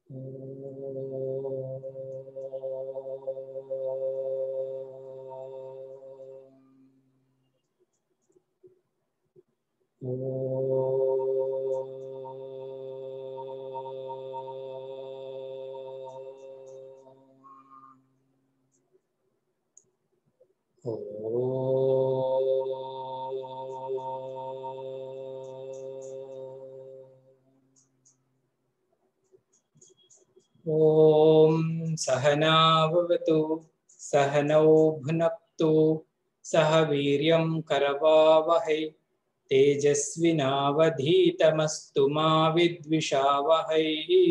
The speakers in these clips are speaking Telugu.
ॐ सहनावतु सहनौ भुनक्तु सह वीर्यं करवावहै तेजस्विनावधीतमस्तु मा विद्विषावहै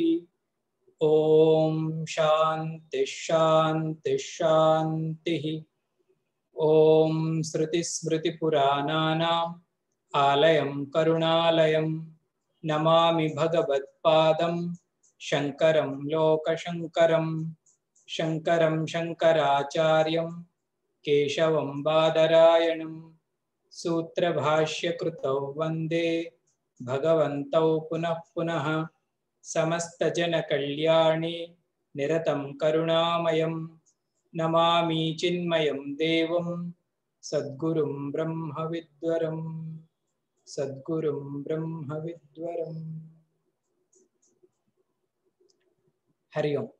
ॐ शान्तिः शान्तिः शान्तिः ॐ श्रुतिस्मृतिपुराणानाम् आलयं करुणालयं नमामि भगवत्पादं शङ्करं लोकशङ्करं शङ्करं शङ्कराचार्यं केशवं बादरायणं सूत्रभाष्यकृतौ वन्दे भगवन्तौ पुनः पुनः समस्तजनकल्याणे निरतं करुणामयं नमामि चिन्मयं देवं सद्गुरुं ब्रह्मविद्वरं सद्गुरुं ब्रह्मविद्वरम् హరి ఓం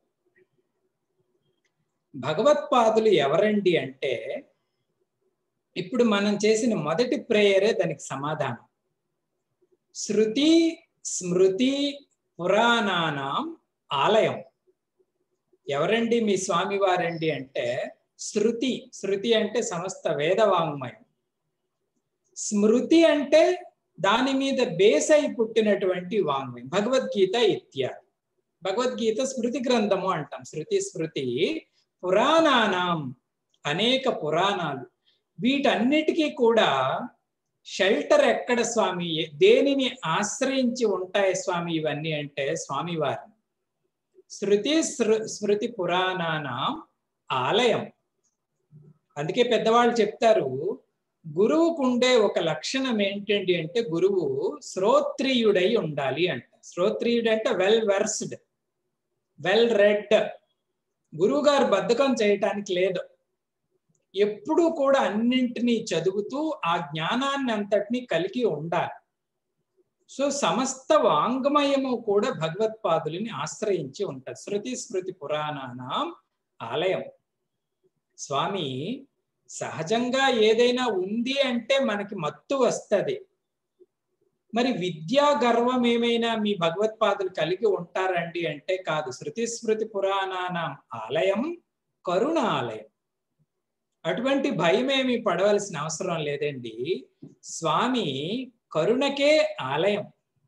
భగవత్పాదులు ఎవరండి అంటే ఇప్పుడు మనం చేసిన మొదటి ప్రేయరే దానికి సమాధానం శృతి స్మృతి పురాణానం ఆలయం ఎవరండి మీ స్వామి వారండి అంటే శృతి శృతి అంటే సమస్త వేదవాంగ్మయం స్మృతి అంటే దాని మీద బేస్ అయి పుట్టినటువంటి వాంగ్మయం భగవద్గీత ఇత్యాది భగవద్గీత స్మృతి గ్రంథము అంటాం శృతి స్మృతి పురాణానం అనేక పురాణాలు వీటన్నిటికీ కూడా షెల్టర్ ఎక్కడ స్వామి దేనిని ఆశ్రయించి ఉంటాయి స్వామి ఇవన్నీ అంటే స్వామివారిని శృతి స్మృతి పురాణానం ఆలయం అందుకే పెద్దవాళ్ళు చెప్తారు గురువుకు ఉండే ఒక లక్షణం ఏంటండి అంటే గురువు శ్రోత్రియుడై ఉండాలి అంట శ్రోత్రియుడు అంటే వెల్ వెర్స్డ్ వెల్ రెడ్ గురువు గారు బద్ధకం చేయటానికి లేదు ఎప్పుడూ కూడా అన్నింటినీ చదువుతూ ఆ జ్ఞానాన్ని అంతటినీ కలిగి ఉండాలి సో సమస్త వాంగ్మయము కూడా భగవత్పాదులని ఆశ్రయించి ఉంటుంది శృతి స్మృతి పురాణానం ఆలయం స్వామి సహజంగా ఏదైనా ఉంది అంటే మనకి మత్తు వస్తుంది మరి విద్యా గర్వం ఏమైనా మీ భగవత్పాదులు కలిగి ఉంటారండి అంటే కాదు శృతి స్మృతి పురాణానం ఆలయం కరుణ ఆలయం అటువంటి భయం ఏమి పడవలసిన అవసరం లేదండి స్వామి కరుణకే ఆలయం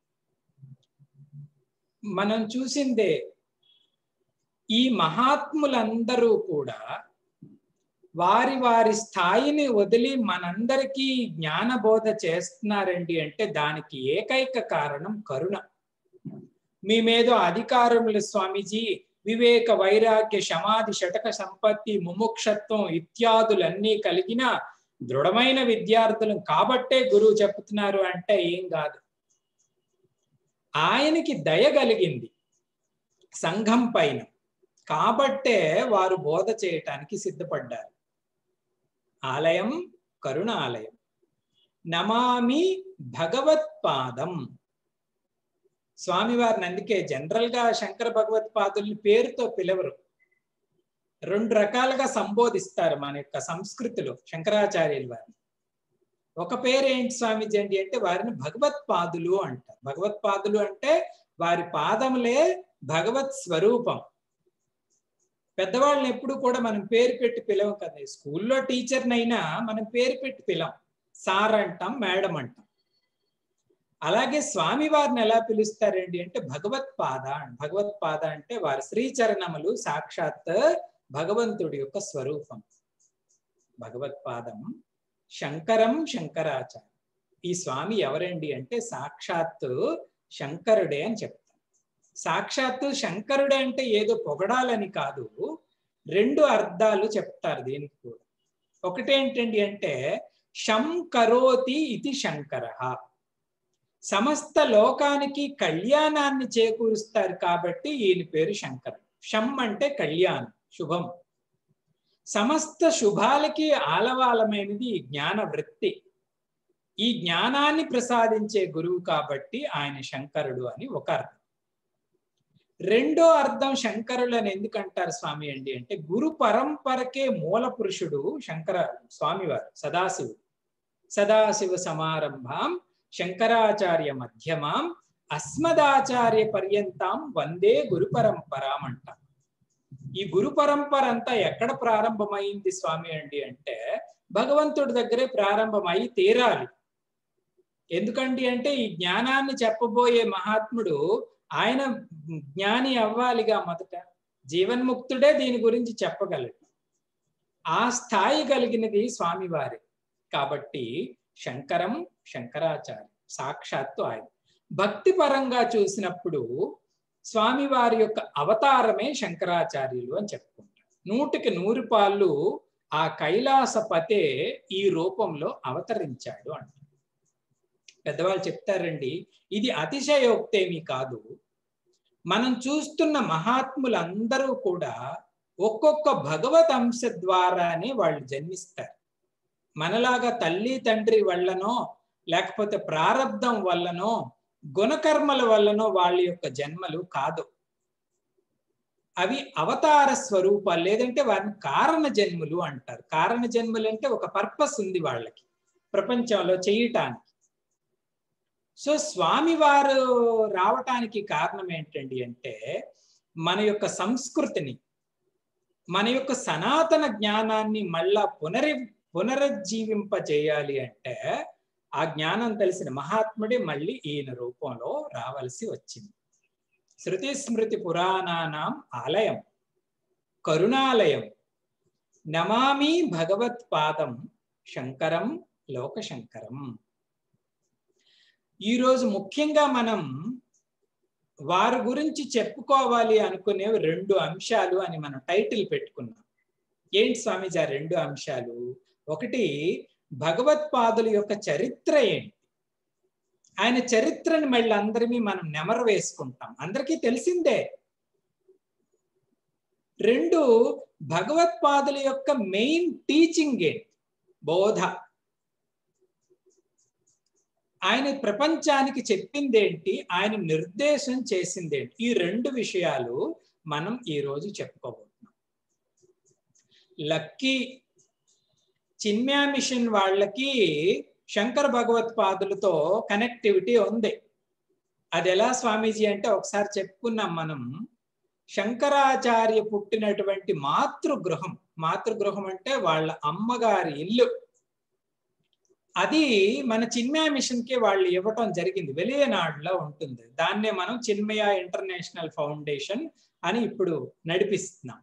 మనం చూసిందే ఈ మహాత్ములందరూ కూడా వారి వారి స్థాయిని వదిలి మనందరికీ జ్ఞానబోధ చేస్తున్నారండి అంటే దానికి ఏకైక కారణం కరుణ మేమేదో అధికారములు స్వామీజీ వివేక వైరాగ్య సమాధి షటక సంపత్తి ముముక్షత్వం ఇత్యాదులన్నీ కలిగిన దృఢమైన విద్యార్థులు కాబట్టే గురువు చెప్తున్నారు అంటే ఏం కాదు ఆయనకి దయ కలిగింది సంఘం పైన కాబట్టే వారు బోధ చేయటానికి సిద్ధపడ్డారు ఆలయం కరుణ ఆలయం నమామి భగవత్పాదం స్వామివారిని అందుకే జనరల్ గా శంకర భగవత్పాదుల్ని పేరుతో పిలవరు రెండు రకాలుగా సంబోధిస్తారు మన యొక్క సంస్కృతిలో శంకరాచార్యుల వారిని ఒక పేరు ఏంటి స్వామీజీ అండి అంటే వారిని భగవత్పాదులు అంటారు భగవత్పాదులు అంటే వారి పాదములే భగవత్ స్వరూపం పెద్దవాళ్ళని ఎప్పుడు కూడా మనం పేరు పెట్టి పిలవం కదా స్కూల్లో టీచర్నైనా మనం పేరు పెట్టి పిలం సార్ అంటాం మేడం అంటాం అలాగే స్వామి వారిని ఎలా పిలుస్తారండి అంటే భగవత్పాద భగవత్పాద అంటే వారి శ్రీచరణములు సాక్షాత్ భగవంతుడి యొక్క స్వరూపం భగవత్పాదం శంకరం శంకరాచార్య ఈ స్వామి ఎవరండి అంటే సాక్షాత్తు శంకరుడే అని చెప్తారు సాక్షాత్తు శంకరుడే అంటే ఏదో పొగడాలని కాదు రెండు అర్థాలు చెప్తారు దీనికి కూడా ఒకటేంటండి అంటే శంకరోతి ఇది శంకర సమస్త లోకానికి కళ్యాణాన్ని చేకూరుస్తారు కాబట్టి ఈయన పేరు శంకరుడు షం అంటే కళ్యాణం శుభం సమస్త శుభాలకి ఆలవాలమైనది ఈ జ్ఞాన వృత్తి ఈ జ్ఞానాన్ని ప్రసాదించే గురువు కాబట్టి ఆయన శంకరుడు అని ఒక అర్థం రెండో అర్థం శంకరులు అని ఎందుకంటారు స్వామి అండి అంటే గురు పరంపరకే మూల పురుషుడు శంకర స్వామివారు సదాశివుడు సదాశివ సమారంభం శంకరాచార్య మధ్యమాం అస్మదాచార్య పర్యంతం వందే గురు పరంపరాం అంటాం ఈ గురు పరంపర అంతా ఎక్కడ ప్రారంభమైంది స్వామి అండి అంటే భగవంతుడి దగ్గరే ప్రారంభమై తీరాలి ఎందుకండి అంటే ఈ జ్ఞానాన్ని చెప్పబోయే మహాత్ముడు ఆయన జ్ఞాని అవ్వాలిగా మొదట జీవన్ముక్తుడే దీని గురించి చెప్పగలడు ఆ స్థాయి కలిగినది స్వామివారి కాబట్టి శంకరం శంకరాచార్య సాక్షాత్తు ఆయన భక్తి పరంగా చూసినప్పుడు స్వామివారి యొక్క అవతారమే శంకరాచార్యులు అని చెప్పుకుంటారు నూటికి నూరు పాళ్ళు ఆ కైలాసపతే ఈ రూపంలో అవతరించాడు అంట పెద్దవాళ్ళు చెప్తారండి ఇది అతిశయోక్తేమీ కాదు మనం చూస్తున్న మహాత్ములందరూ కూడా ఒక్కొక్క భగవత్ అంశ ద్వారానే వాళ్ళు జన్మిస్తారు మనలాగా తల్లి తండ్రి వల్లనో లేకపోతే ప్రారంధం వల్లనో గుణకర్మల వల్లనో వాళ్ళ యొక్క జన్మలు కాదు అవి అవతార స్వరూపాలు లేదంటే వారిని కారణ జన్ములు అంటారు కారణ జన్ములు అంటే ఒక పర్పస్ ఉంది వాళ్ళకి ప్రపంచంలో చేయటానికి సో స్వామివారు రావటానికి కారణం ఏంటండి అంటే మన యొక్క సంస్కృతిని మన యొక్క సనాతన జ్ఞానాన్ని మళ్ళా పునరి పునరుజ్జీవింపజేయాలి అంటే ఆ జ్ఞానం తెలిసిన మహాత్ముడే మళ్ళీ ఈయన రూపంలో రావలసి వచ్చింది శృతి స్మృతి పురాణానాం ఆలయం కరుణాలయం నమామి భగవత్పాదం శంకరం లోకశంకరం ఈరోజు ముఖ్యంగా మనం వారి గురించి చెప్పుకోవాలి అనుకునేవి రెండు అంశాలు అని మనం టైటిల్ పెట్టుకున్నాం ఏంటి స్వామీజీ ఆ రెండు అంశాలు ఒకటి భగవత్పాదుల యొక్క చరిత్ర ఏంటి ఆయన చరిత్రని మళ్ళీ అందరినీ మనం నెమరు వేసుకుంటాం అందరికీ తెలిసిందే రెండు భగవత్పాదుల యొక్క మెయిన్ టీచింగ్ ఏంటి బోధ ఆయన ప్రపంచానికి చెప్పిందేంటి ఆయన నిర్దేశం చేసిందేంటి ఈ రెండు విషయాలు మనం ఈ రోజు చెప్పుకోబోతున్నాం లక్కీ చిన్మ్యా మిషన్ వాళ్ళకి శంకర భగవత్పాదులతో కనెక్టివిటీ ఉంది అది ఎలా స్వామీజీ అంటే ఒకసారి చెప్పుకున్నాం మనం శంకరాచార్య పుట్టినటువంటి మాతృగృహం మాతృగృహం అంటే వాళ్ళ అమ్మగారి ఇల్లు అది మన చిన్మయ మిషన్ కి వాళ్ళు ఇవ్వటం జరిగింది వెలియనాడులో ఉంటుంది దాన్నే మనం చిన్మయ ఇంటర్నేషనల్ ఫౌండేషన్ అని ఇప్పుడు నడిపిస్తున్నాం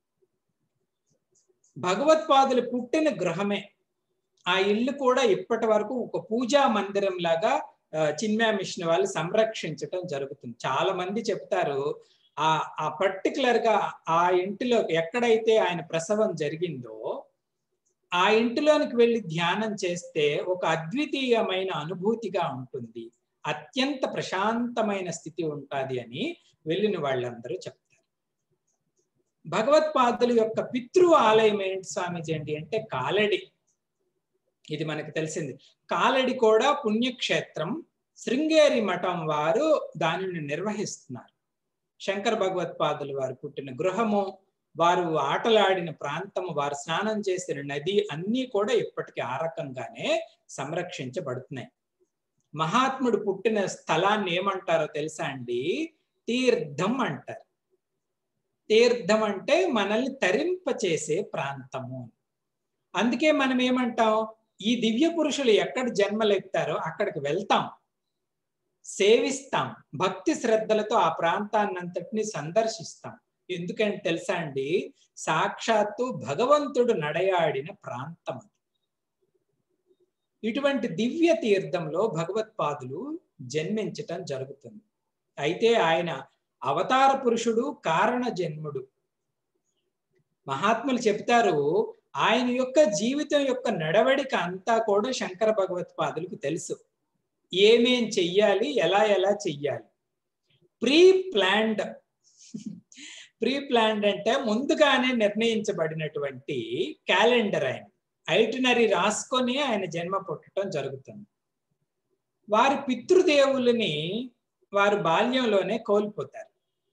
భగవత్పాదులు పుట్టిన గృహమే ఆ ఇల్లు కూడా ఇప్పటి వరకు ఒక పూజా మందిరం లాగా చిన్మయ మిషన్ వాళ్ళు సంరక్షించటం జరుగుతుంది చాలా మంది చెప్తారు ఆ ఆ పర్టికులర్ గా ఆ ఇంటిలో ఎక్కడైతే ఆయన ప్రసవం జరిగిందో ఆ ఇంటిలోనికి వెళ్ళి ధ్యానం చేస్తే ఒక అద్వితీయమైన అనుభూతిగా ఉంటుంది అత్యంత ప్రశాంతమైన స్థితి ఉంటుంది అని వెళ్ళిన వాళ్ళందరూ చెప్తారు భగవత్పాదుల యొక్క పితృ ఆలయం ఏంటి స్వామీజీ అండి అంటే కాలడి ఇది మనకు తెలిసింది కాలడి కూడా పుణ్యక్షేత్రం శృంగేరి మఠం వారు దానిని నిర్వహిస్తున్నారు శంకర భగవత్పాదులు వారు పుట్టిన గృహము వారు ఆటలాడిన ప్రాంతము వారు స్నానం చేసిన నది అన్నీ కూడా ఇప్పటికీ ఆ రకంగానే సంరక్షించబడుతున్నాయి మహాత్ముడు పుట్టిన స్థలాన్ని ఏమంటారో తెలుసా అండి తీర్థం అంటారు తీర్థం అంటే మనల్ని తరింపచేసే ప్రాంతము అందుకే మనం ఏమంటాం ఈ దివ్య పురుషులు ఎక్కడ జన్మలెత్తారో అక్కడికి వెళ్తాం సేవిస్తాం భక్తి శ్రద్ధలతో ఆ ప్రాంతాన్నంతటిని సందర్శిస్తాం ఎందుకంటే తెలుసా అండి సాక్షాత్తు భగవంతుడు నడయాడిన ప్రాంతం అది ఇటువంటి దివ్య తీర్థంలో భగవత్పాదులు జన్మించటం జరుగుతుంది అయితే ఆయన అవతార పురుషుడు కారణ జన్ముడు మహాత్ములు చెప్తారు ఆయన యొక్క జీవితం యొక్క నడవడిక అంతా కూడా శంకర భగవత్పాదులకు తెలుసు ఏమేం చెయ్యాలి ఎలా ఎలా చెయ్యాలి ప్రీ ప్లాన్డ్ ప్రీ ప్లాన్డ్ అంటే ముందుగానే నిర్ణయించబడినటువంటి క్యాలెండర్ ఆయన ఐటినరీ రాసుకొని ఆయన జన్మ పుట్టడం జరుగుతుంది వారి పితృదేవులని వారు బాల్యంలోనే కోల్పోతారు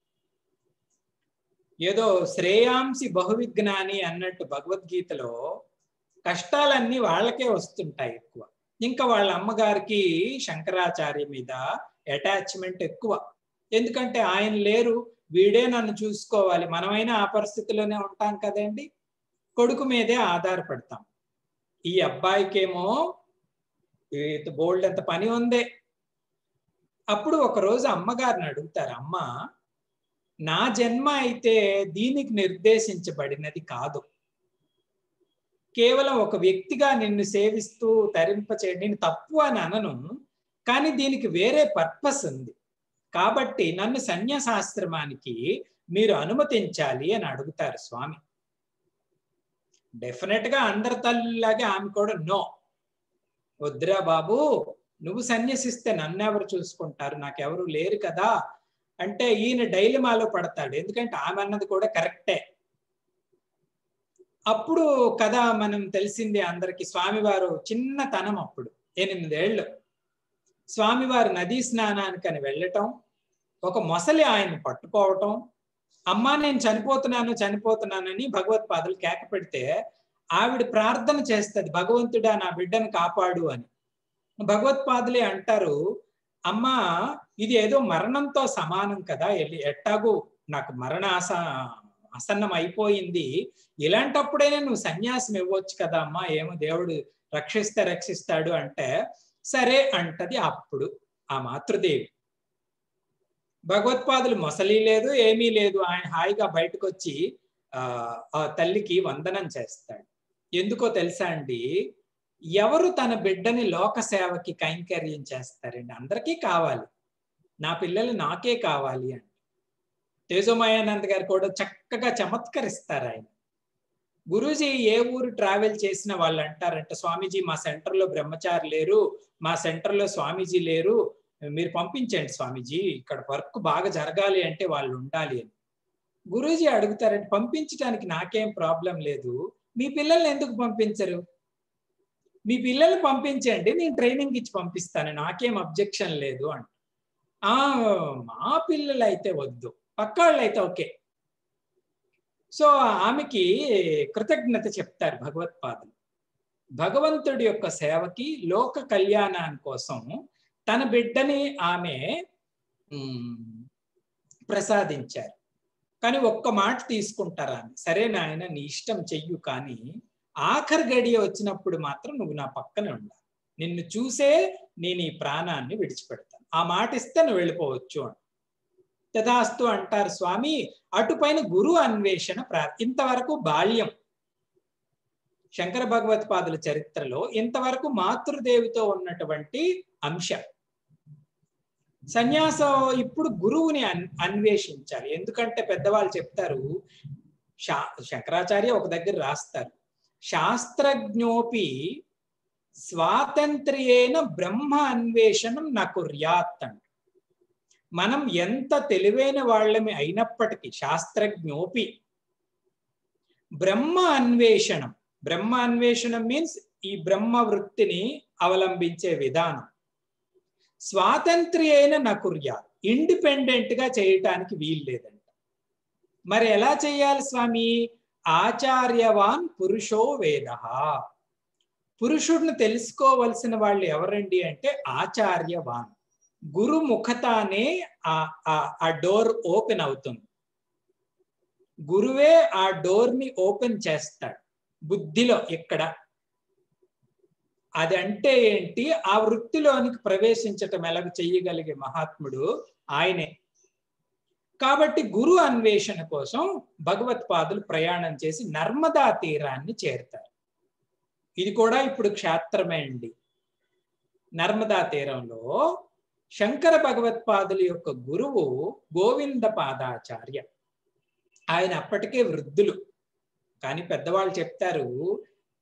ఏదో శ్రేయాంసి బహువిజ్ఞాని అన్నట్టు భగవద్గీతలో కష్టాలన్నీ వాళ్ళకే వస్తుంటాయి ఎక్కువ ఇంకా వాళ్ళ అమ్మగారికి శంకరాచార్య మీద అటాచ్మెంట్ ఎక్కువ ఎందుకంటే ఆయన లేరు వీడే నన్ను చూసుకోవాలి మనమైనా ఆ పరిస్థితిలోనే ఉంటాం కదండి కొడుకు మీదే ఆధారపడతాం ఈ అబ్బాయికేమో బోల్డ్ అంత పని ఉందే అప్పుడు ఒకరోజు అమ్మగారిని అడుగుతారు అమ్మ నా జన్మ అయితే దీనికి నిర్దేశించబడినది కాదు కేవలం ఒక వ్యక్తిగా నిన్ను సేవిస్తూ తరింపచే నేను తప్పు అని అనను కానీ దీనికి వేరే పర్పస్ ఉంది కాబట్టి నన్ను సన్యాసాశ్రమానికి మీరు అనుమతించాలి అని అడుగుతారు స్వామి డెఫినెట్ గా అందరి తల్లిలాగే ఆమె కూడా నో వద్దురా బాబు నువ్వు సన్యసిస్తే నన్నెవరు చూసుకుంటారు నాకెవరు లేరు కదా అంటే ఈయన డైలిమాలో పడతాడు ఎందుకంటే ఆమె అన్నది కూడా కరెక్టే అప్పుడు కథ మనం తెలిసింది అందరికి స్వామివారు చిన్నతనం అప్పుడు ఎనిమిదేళ్ళు స్వామివారు నదీ స్నానానికని వెళ్ళటం ఒక మొసలి ఆయన పట్టుకోవటం అమ్మా నేను చనిపోతున్నాను చనిపోతున్నానని భగవత్పాదులు కేక పెడితే ఆవిడ ప్రార్థన చేస్తుంది భగవంతుడా నా బిడ్డను కాపాడు అని భగవత్పాదులే అంటారు అమ్మా ఇది ఏదో మరణంతో సమానం కదా ఎట్టాగూ నాకు మరణ ఆస అసన్నం అయిపోయింది ఇలాంటప్పుడైనా నువ్వు సన్యాసం ఇవ్వచ్చు కదా అమ్మా ఏమో దేవుడు రక్షిస్తే రక్షిస్తాడు అంటే సరే అంటది అప్పుడు ఆ మాతృదేవి భగవత్పాదులు మొసలి లేదు ఏమీ లేదు ఆయన హాయిగా బయటకు వచ్చి ఆ తల్లికి వందనం చేస్తాడు ఎందుకో తెలుసా అండి ఎవరు తన బిడ్డని లోక సేవకి కైంకర్యం చేస్తారండి అందరికీ కావాలి నా పిల్లలు నాకే కావాలి అని తేజోమయానంద్ గారు కూడా చక్కగా చమత్కరిస్తారు ఆయన గురూజీ ఏ ఊరు ట్రావెల్ చేసిన వాళ్ళు అంటారంట స్వామీజీ మా సెంటర్లో బ్రహ్మచారి లేరు మా సెంటర్లో స్వామీజీ లేరు మీరు పంపించండి స్వామీజీ ఇక్కడ వర్క్ బాగా జరగాలి అంటే వాళ్ళు ఉండాలి అని గురూజీ అడుగుతారంటే పంపించడానికి నాకేం ప్రాబ్లం లేదు మీ పిల్లల్ని ఎందుకు పంపించరు మీ పిల్లల్ని పంపించండి నేను ట్రైనింగ్ ఇచ్చి పంపిస్తాను నాకేం అబ్జెక్షన్ లేదు అంట ఆ మా పిల్లలు అయితే వద్దు పక్క వాళ్ళు అయితే ఓకే సో ఆమెకి కృతజ్ఞత చెప్తారు భగవత్పాదులు భగవంతుడి యొక్క సేవకి లోక కళ్యాణాని కోసం తన బిడ్డని ఆమె ప్రసాదించారు కానీ ఒక్క మాట తీసుకుంటారు ఆమె సరే నాయన నీ ఇష్టం చెయ్యు కానీ ఆఖరి గడియ వచ్చినప్పుడు మాత్రం నువ్వు నా పక్కనే ఉండాలి నిన్ను చూసే నేను ఈ ప్రాణాన్ని విడిచిపెడతాను ఆ మాట ఇస్తే నువ్వు వెళ్ళిపోవచ్చు అని తదాస్తు అంటారు స్వామి అటుపైన గురు అన్వేషణ ప్రా ఇంతవరకు బాల్యం శంకర భగవత్పాదుల చరిత్రలో ఇంతవరకు మాతృదేవితో ఉన్నటువంటి అంశం సన్యాసం ఇప్పుడు గురువుని అన్ అన్వేషించాలి ఎందుకంటే పెద్దవాళ్ళు చెప్తారు శా శంకరాచార్య ఒక దగ్గర రాస్తారు శాస్త్రజ్ఞోపి స్వాతంత్ర్యేన బ్రహ్మ అన్వేషణం నా కుర్యాత్ అంట మనం ఎంత తెలివైన వాళ్ళమి అయినప్పటికీ శాస్త్రజ్ఞోపి బ్రహ్మ అన్వేషణం బ్రహ్మ అన్వేషణం మీన్స్ ఈ బ్రహ్మ వృత్తిని అవలంబించే విధానం స్వాతంత్ర్యైన నకుర్యా ఇండిపెండెంట్ గా చేయటానికి వీలు లేదంట మరి ఎలా చేయాలి స్వామి ఆచార్యవాన్ పురుషో వేద పురుషుడిని తెలుసుకోవలసిన వాళ్ళు ఎవరండి అంటే ఆచార్యవాన్ గురు ముఖతానే ఆ డోర్ ఓపెన్ అవుతుంది గురువే ఆ డోర్ ని ఓపెన్ చేస్తాడు బుద్ధిలో ఇక్కడ అది అంటే ఏంటి ఆ వృత్తిలోనికి ప్రవేశించటం ఎలాగ చెయ్యగలిగే మహాత్ముడు ఆయనే కాబట్టి గురు అన్వేషణ కోసం భగవత్పాదులు ప్రయాణం చేసి నర్మదా తీరాన్ని చేరుతారు ఇది కూడా ఇప్పుడు క్షేత్రమే అండి నర్మదా తీరంలో శంకర భగవత్పాదుల యొక్క గురువు గోవింద పాదాచార్య ఆయన అప్పటికే వృద్ధులు కానీ పెద్దవాళ్ళు చెప్తారు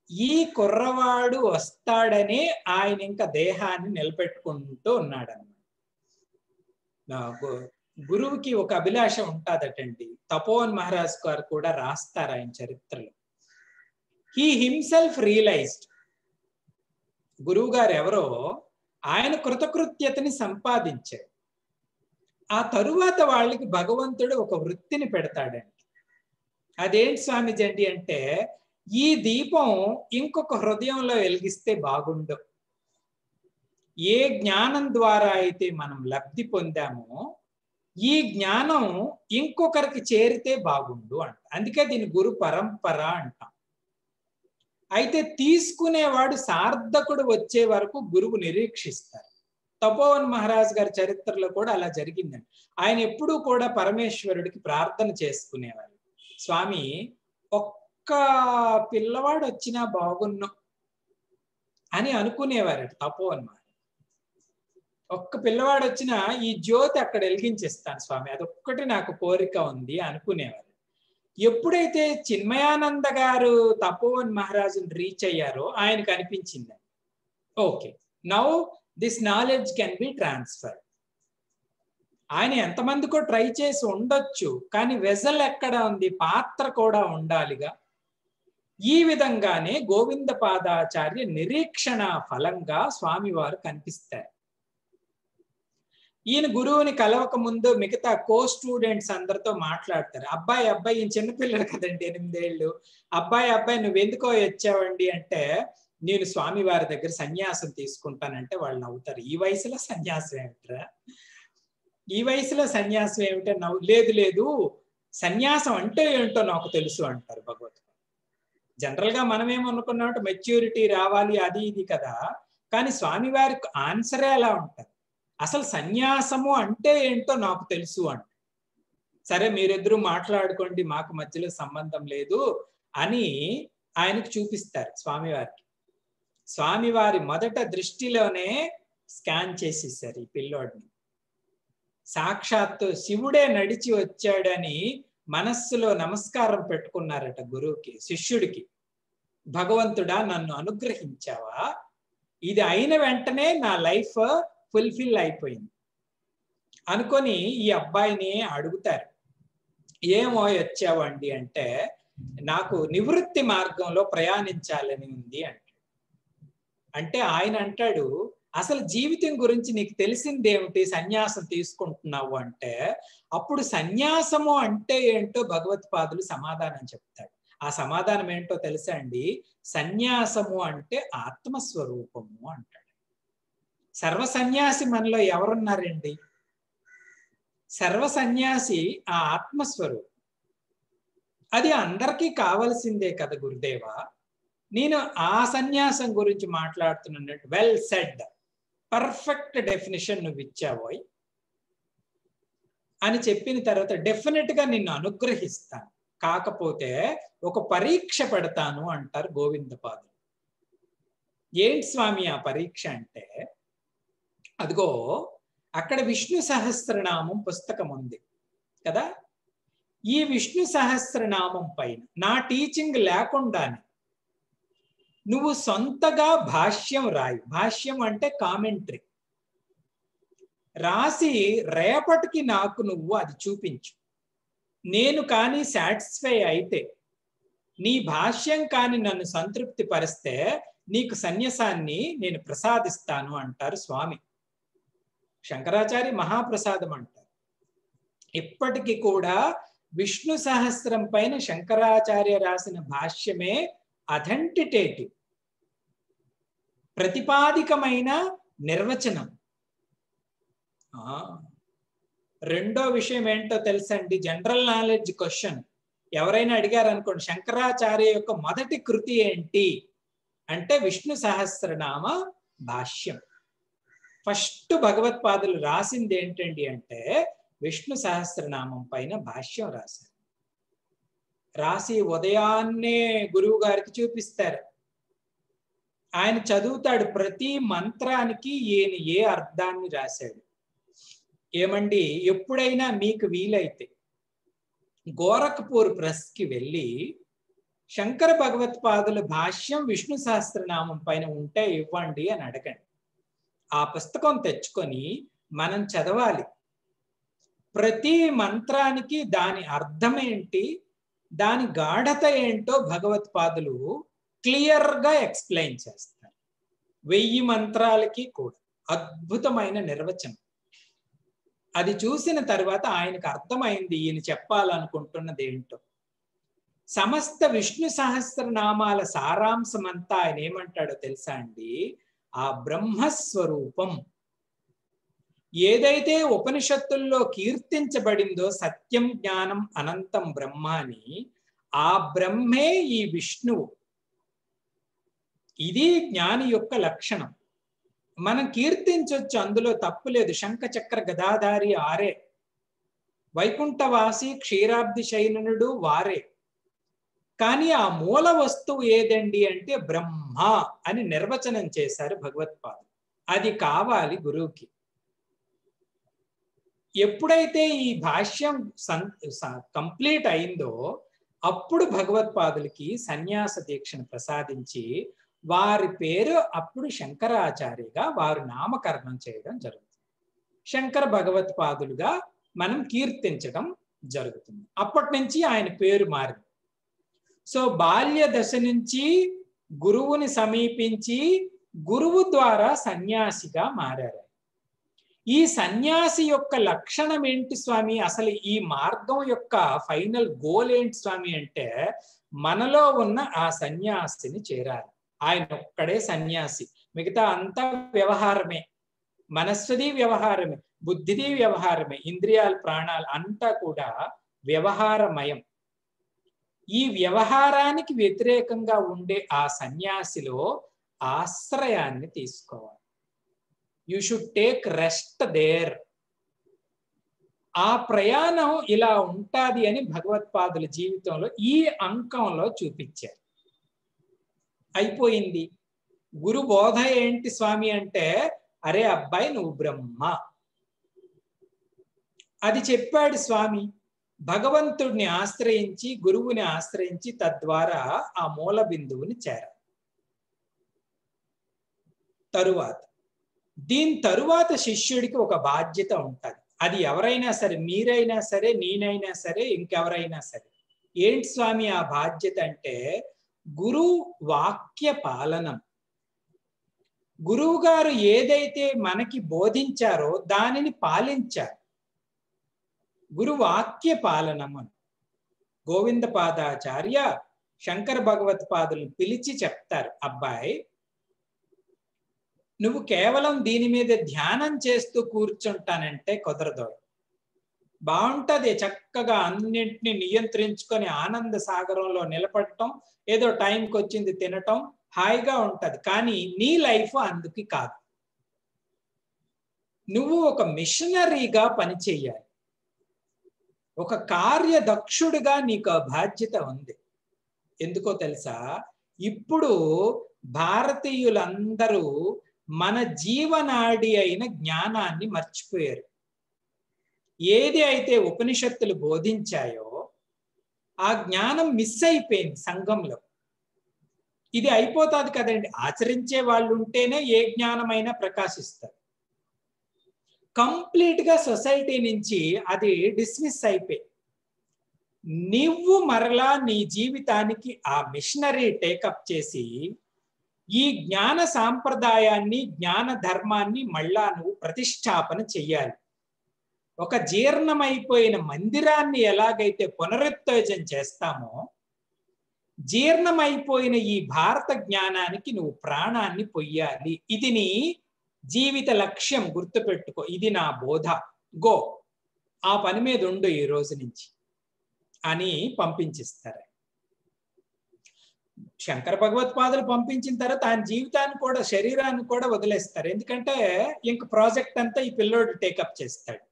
ఈ కుర్రవాడు వస్తాడని ఆయన ఇంకా దేహాన్ని నిలబెట్టుకుంటూ ఉన్నాడన్నమాట నాకు గురువుకి ఒక అభిలాష ఉంటాదటండి తపోవన్ మహారాజ్ గారు కూడా రాస్తారు ఆయన చరిత్రలో హీ హిమ్సెల్ఫ్ రియలైజ్డ్ గురువు గారు ఎవరో ఆయన కృతకృత్యతని సంపాదించాడు ఆ తరువాత వాళ్ళకి భగవంతుడు ఒక వృత్తిని పెడతాడండి అదేంటి స్వామిజీ అండి అంటే ఈ దీపం ఇంకొక హృదయంలో వెలిగిస్తే బాగుండు ఏ జ్ఞానం ద్వారా అయితే మనం లబ్ధి పొందామో ఈ జ్ఞానం ఇంకొకరికి చేరితే బాగుండు అంట అందుకే దీని గురు పరంపర అంటాం అయితే తీసుకునేవాడు సార్థకుడు వచ్చే వరకు గురువు నిరీక్షిస్తారు తపోవన్ మహారాజ్ గారి చరిత్రలో కూడా అలా జరిగిందండి ఆయన ఎప్పుడూ కూడా పరమేశ్వరుడికి ప్రార్థన చేసుకునేవారు స్వామి ఒక్క పిల్లవాడు వచ్చినా బాగున్ను అని అనుకునేవారట తపోవన్ మహారాజ్ ఒక్క పిల్లవాడు వచ్చినా ఈ జ్యోతి అక్కడ వెలిగించేస్తాను స్వామి అదొక్కటి నాకు కోరిక ఉంది అనుకునేవారు ఎప్పుడైతే చిన్మయానంద గారు తపోవన్ మహారాజుని రీచ్ అయ్యారో ఆయనకు అనిపించింది okay now this knowledge can be transfer ఆయన ఎంతమందికో ట్రై చేసి ఉండొచ్చు కానీ వెజల్ ఎక్కడ ఉంది పాత్ర కూడా ఉండాలిగా ఈ విధంగానే గోవింద పాదాచార్య నిరీక్షణ ఫలంగా స్వామివారు కనిపిస్తారు ఈయన గురువుని కలవక ముందు మిగతా కో స్టూడెంట్స్ అందరితో మాట్లాడతారు అబ్బాయి అబ్బాయి ఈయన చిన్నపిల్లడు కదండి ఎనిమిదేళ్ళు అబ్బాయి అబ్బాయి నువ్వు ఎందుకో వచ్చావండి అంటే నేను స్వామి వారి దగ్గర సన్యాసం తీసుకుంటానంటే వాళ్ళు నవ్వుతారు ఈ వయసులో సన్యాసం ఏమిట్రా ఈ వయసులో సన్యాసం ఏమిటో నవ్వు లేదు లేదు సన్యాసం అంటే ఏంటో నాకు తెలుసు అంటారు భగవత్ జనరల్ గా మనం ఏమనుకున్నామంటే మెచ్యూరిటీ రావాలి అది ఇది కదా కానీ స్వామివారికి ఆన్సరే అలా ఉంటుంది అసలు సన్యాసము అంటే ఏంటో నాకు తెలుసు అంట సరే మీరిద్దరూ మాట్లాడుకోండి మాకు మధ్యలో సంబంధం లేదు అని ఆయనకు చూపిస్తారు స్వామివారికి స్వామివారి మొదట దృష్టిలోనే స్కాన్ చేసేసారు ఈ పిల్లోడిని సాక్షాత్తు శివుడే నడిచి వచ్చాడని మనస్సులో నమస్కారం పెట్టుకున్నారట గురువుకి శిష్యుడికి భగవంతుడా నన్ను అనుగ్రహించావా ఇది అయిన వెంటనే నా లైఫ్ ఫుల్ఫిల్ అయిపోయింది అనుకొని ఈ అబ్బాయిని అడుగుతారు ఏమో వచ్చావండి అంటే నాకు నివృత్తి మార్గంలో ప్రయాణించాలని ఉంది అంటాడు అంటే ఆయన అంటాడు అసలు జీవితం గురించి నీకు తెలిసిందేమిటి సన్యాసం తీసుకుంటున్నావు అంటే అప్పుడు సన్యాసము అంటే ఏంటో భగవత్పాదులు సమాధానం చెప్తాడు ఆ సమాధానం ఏంటో తెలుసా అండి సన్యాసము అంటే ఆత్మస్వరూపము అంటాడు సర్వ సన్యాసి మనలో ఎవరున్నారండి సర్వ సన్యాసి ఆ ఆత్మస్వరూపం అది అందరికీ కావలసిందే కదా గురుదేవా నేను ఆ సన్యాసం గురించి మాట్లాడుతున్నట్టు వెల్ సెడ్ పర్ఫెక్ట్ డెఫినేషన్ నువ్వు ఇచ్చావోయ్ అని చెప్పిన తర్వాత డెఫినెట్ గా నిన్ను అనుగ్రహిస్తాను కాకపోతే ఒక పరీక్ష పెడతాను అంటారు గోవిందపాదులు ఏంటి స్వామి ఆ పరీక్ష అంటే అదిగో అక్కడ విష్ణు సహస్రనామం పుస్తకం ఉంది కదా ఈ విష్ణు సహస్రనామం పైన నా టీచింగ్ లేకుండానే నువ్వు సొంతగా భాష్యం రాయి భాష్యం అంటే కామెంటరీ రాసి రేపటికి నాకు నువ్వు అది చూపించు నేను కానీ సాటిస్ఫై అయితే నీ భాష్యం కానీ నన్ను సంతృప్తి పరిస్తే నీకు సన్యాసాన్ని నేను ప్రసాదిస్తాను అంటారు స్వామి శంకరాచార్య మహాప్రసాదం అంటారు ఇప్పటికీ కూడా విష్ణు సహస్రం పైన శంకరాచార్య రాసిన భాష్యమే అథెంటిటేటివ్ ప్రతిపాదికమైన నిర్వచనం రెండో విషయం ఏంటో తెలుసండి జనరల్ నాలెడ్జ్ క్వశ్చన్ ఎవరైనా అడిగారు అనుకోండి శంకరాచార్య యొక్క మొదటి కృతి ఏంటి అంటే విష్ణు సహస్రనామ భాష్యం ఫస్ట్ భగవత్పాదులు రాసింది ఏంటండి అంటే విష్ణు సహస్రనామం పైన భాష్యం రాశారు రాసి ఉదయాన్నే గురువు గారికి చూపిస్తారు ఆయన చదువుతాడు ప్రతి మంత్రానికి ఈయన ఏ అర్థాన్ని రాశాడు ఏమండి ఎప్పుడైనా మీకు వీలైతే గోరఖ్పూర్ ప్రెస్కి వెళ్ళి శంకర భగవత్పాదుల భాష్యం విష్ణు సహస్రనామం పైన ఉంటే ఇవ్వండి అని అడగండి ఆ పుస్తకం తెచ్చుకొని మనం చదవాలి ప్రతి మంత్రానికి దాని అర్థం ఏంటి దాని గాఢత ఏంటో భగవత్పాదులు క్లియర్గా ఎక్స్ప్లెయిన్ చేస్తారు వెయ్యి మంత్రాలకి కూడా అద్భుతమైన నిర్వచనం అది చూసిన తర్వాత ఆయనకు అర్థమైంది ఈయన చెప్పాలనుకుంటున్నది ఏంటో సమస్త విష్ణు సహస్రనామాల సారాంశం అంతా ఆయన ఏమంటాడో తెలుసా అండి ఆ బ్రహ్మస్వరూపం ఏదైతే ఉపనిషత్తుల్లో కీర్తించబడిందో సత్యం జ్ఞానం అనంతం బ్రహ్మ అని ఆ బ్రహ్మే ఈ విష్ణువు ఇది జ్ఞాని యొక్క లక్షణం మనం కీర్తించవచ్చు అందులో తప్పు లేదు శంఖ చక్ర గదాధారి ఆరే వైకుంఠవాసి క్షీరాబ్ది శైనుడు వారే కానీ ఆ మూల వస్తువు ఏదండి అంటే బ్రహ్మ అని నిర్వచనం చేశారు భగవత్పాదు అది కావాలి గురువుకి ఎప్పుడైతే ఈ భాష్యం కంప్లీట్ అయిందో అప్పుడు భగవత్పాదులకి సన్యాస దీక్షను ప్రసాదించి వారి పేరు అప్పుడు శంకరాచార్యగా వారు నామకరణం చేయడం జరుగుతుంది శంకర భగవత్పాదులుగా మనం కీర్తించడం జరుగుతుంది అప్పటి నుంచి ఆయన పేరు మారింది సో బాల్య దశ నుంచి గురువుని సమీపించి గురువు ద్వారా సన్యాసిగా మారారు ఈ సన్యాసి యొక్క లక్షణం ఏంటి స్వామి అసలు ఈ మార్గం యొక్క ఫైనల్ గోల్ ఏంటి స్వామి అంటే మనలో ఉన్న ఆ సన్యాసిని చేరాలి ఆయన ఒక్కడే సన్యాసి మిగతా అంతా వ్యవహారమే మనస్సుది వ్యవహారమే బుద్ధిది వ్యవహారమే ఇంద్రియాలు ప్రాణాలు అంతా కూడా వ్యవహారమయం ఈ వ్యవహారానికి వ్యతిరేకంగా ఉండే ఆ సన్యాసిలో ఆశ్రయాన్ని తీసుకోవాలి you should take rest there ఆ ప్రయాణం ఇలా ఉంటాది అని భగవత్పాదుల జీవితంలో ఈ అంకంలో చూపించారు అయిపోయింది గురు బోధ ఏంటి స్వామి అంటే అరే అబ్బాయి నువ్వు బ్రహ్మ అది చెప్పాడు స్వామి భగవంతుడిని ఆశ్రయించి గురువుని ఆశ్రయించి తద్వారా ఆ మూల బిందువుని చేర తరువాత దీని తరువాత శిష్యుడికి ఒక బాధ్యత ఉంటుంది అది ఎవరైనా సరే మీరైనా సరే నేనైనా సరే ఇంకెవరైనా సరే ఏంటి స్వామి ఆ బాధ్యత అంటే గురు వాక్య పాలనం గురువు గారు ఏదైతే మనకి బోధించారో దానిని పాలించారు గురు వాక్య పాలనం అని గోవింద పాదాచార్య శంకర భగవత్పాదులను పిలిచి చెప్తారు అబ్బాయి నువ్వు కేవలం దీని మీద ధ్యానం చేస్తూ కూర్చుంటానంటే కుదరదు బాగుంటది చక్కగా అన్నింటినీ నియంత్రించుకొని ఆనంద సాగరంలో నిలబడటం ఏదో టైంకి వచ్చింది తినటం హాయిగా ఉంటది కానీ నీ లైఫ్ అందుకు కాదు నువ్వు ఒక మిషనరీగా పనిచేయాలి ఒక కార్యదక్షుడిగా నీకు ఆ బాధ్యత ఉంది ఎందుకో తెలుసా ఇప్పుడు భారతీయులందరూ మన జీవనాడి అయిన జ్ఞానాన్ని మర్చిపోయారు ఏది అయితే ఉపనిషత్తులు బోధించాయో ఆ జ్ఞానం మిస్ అయిపోయింది సంఘంలో ఇది అయిపోతుంది కదండి ఆచరించే వాళ్ళు ఉంటేనే ఏ జ్ఞానమైనా ప్రకాశిస్తారు కంప్లీట్ గా సొసైటీ నుంచి అది డిస్మిస్ అయిపోయి నువ్వు మరలా నీ జీవితానికి ఆ మిషనరీ టేకప్ చేసి ఈ జ్ఞాన సాంప్రదాయాన్ని జ్ఞాన ధర్మాన్ని మళ్ళా నువ్వు ప్రతిష్టాపన చెయ్యాలి ఒక జీర్ణమైపోయిన మందిరాన్ని ఎలాగైతే పునరుత్తేజం చేస్తామో జీర్ణమైపోయిన ఈ భారత జ్ఞానానికి నువ్వు ప్రాణాన్ని పొయ్యాలి ఇది నీ జీవిత లక్ష్యం గుర్తుపెట్టుకో ఇది నా బోధ గో ఆ పని మీద ఉండు ఈ రోజు నుంచి అని పంపించిస్తారు శంకర భగవత్పాదులు పంపించిన తర్వాత ఆయన జీవితాన్ని కూడా శరీరాన్ని కూడా వదిలేస్తారు ఎందుకంటే ఇంక ప్రాజెక్ట్ అంతా ఈ పిల్లోడు టేకప్ చేస్తాడు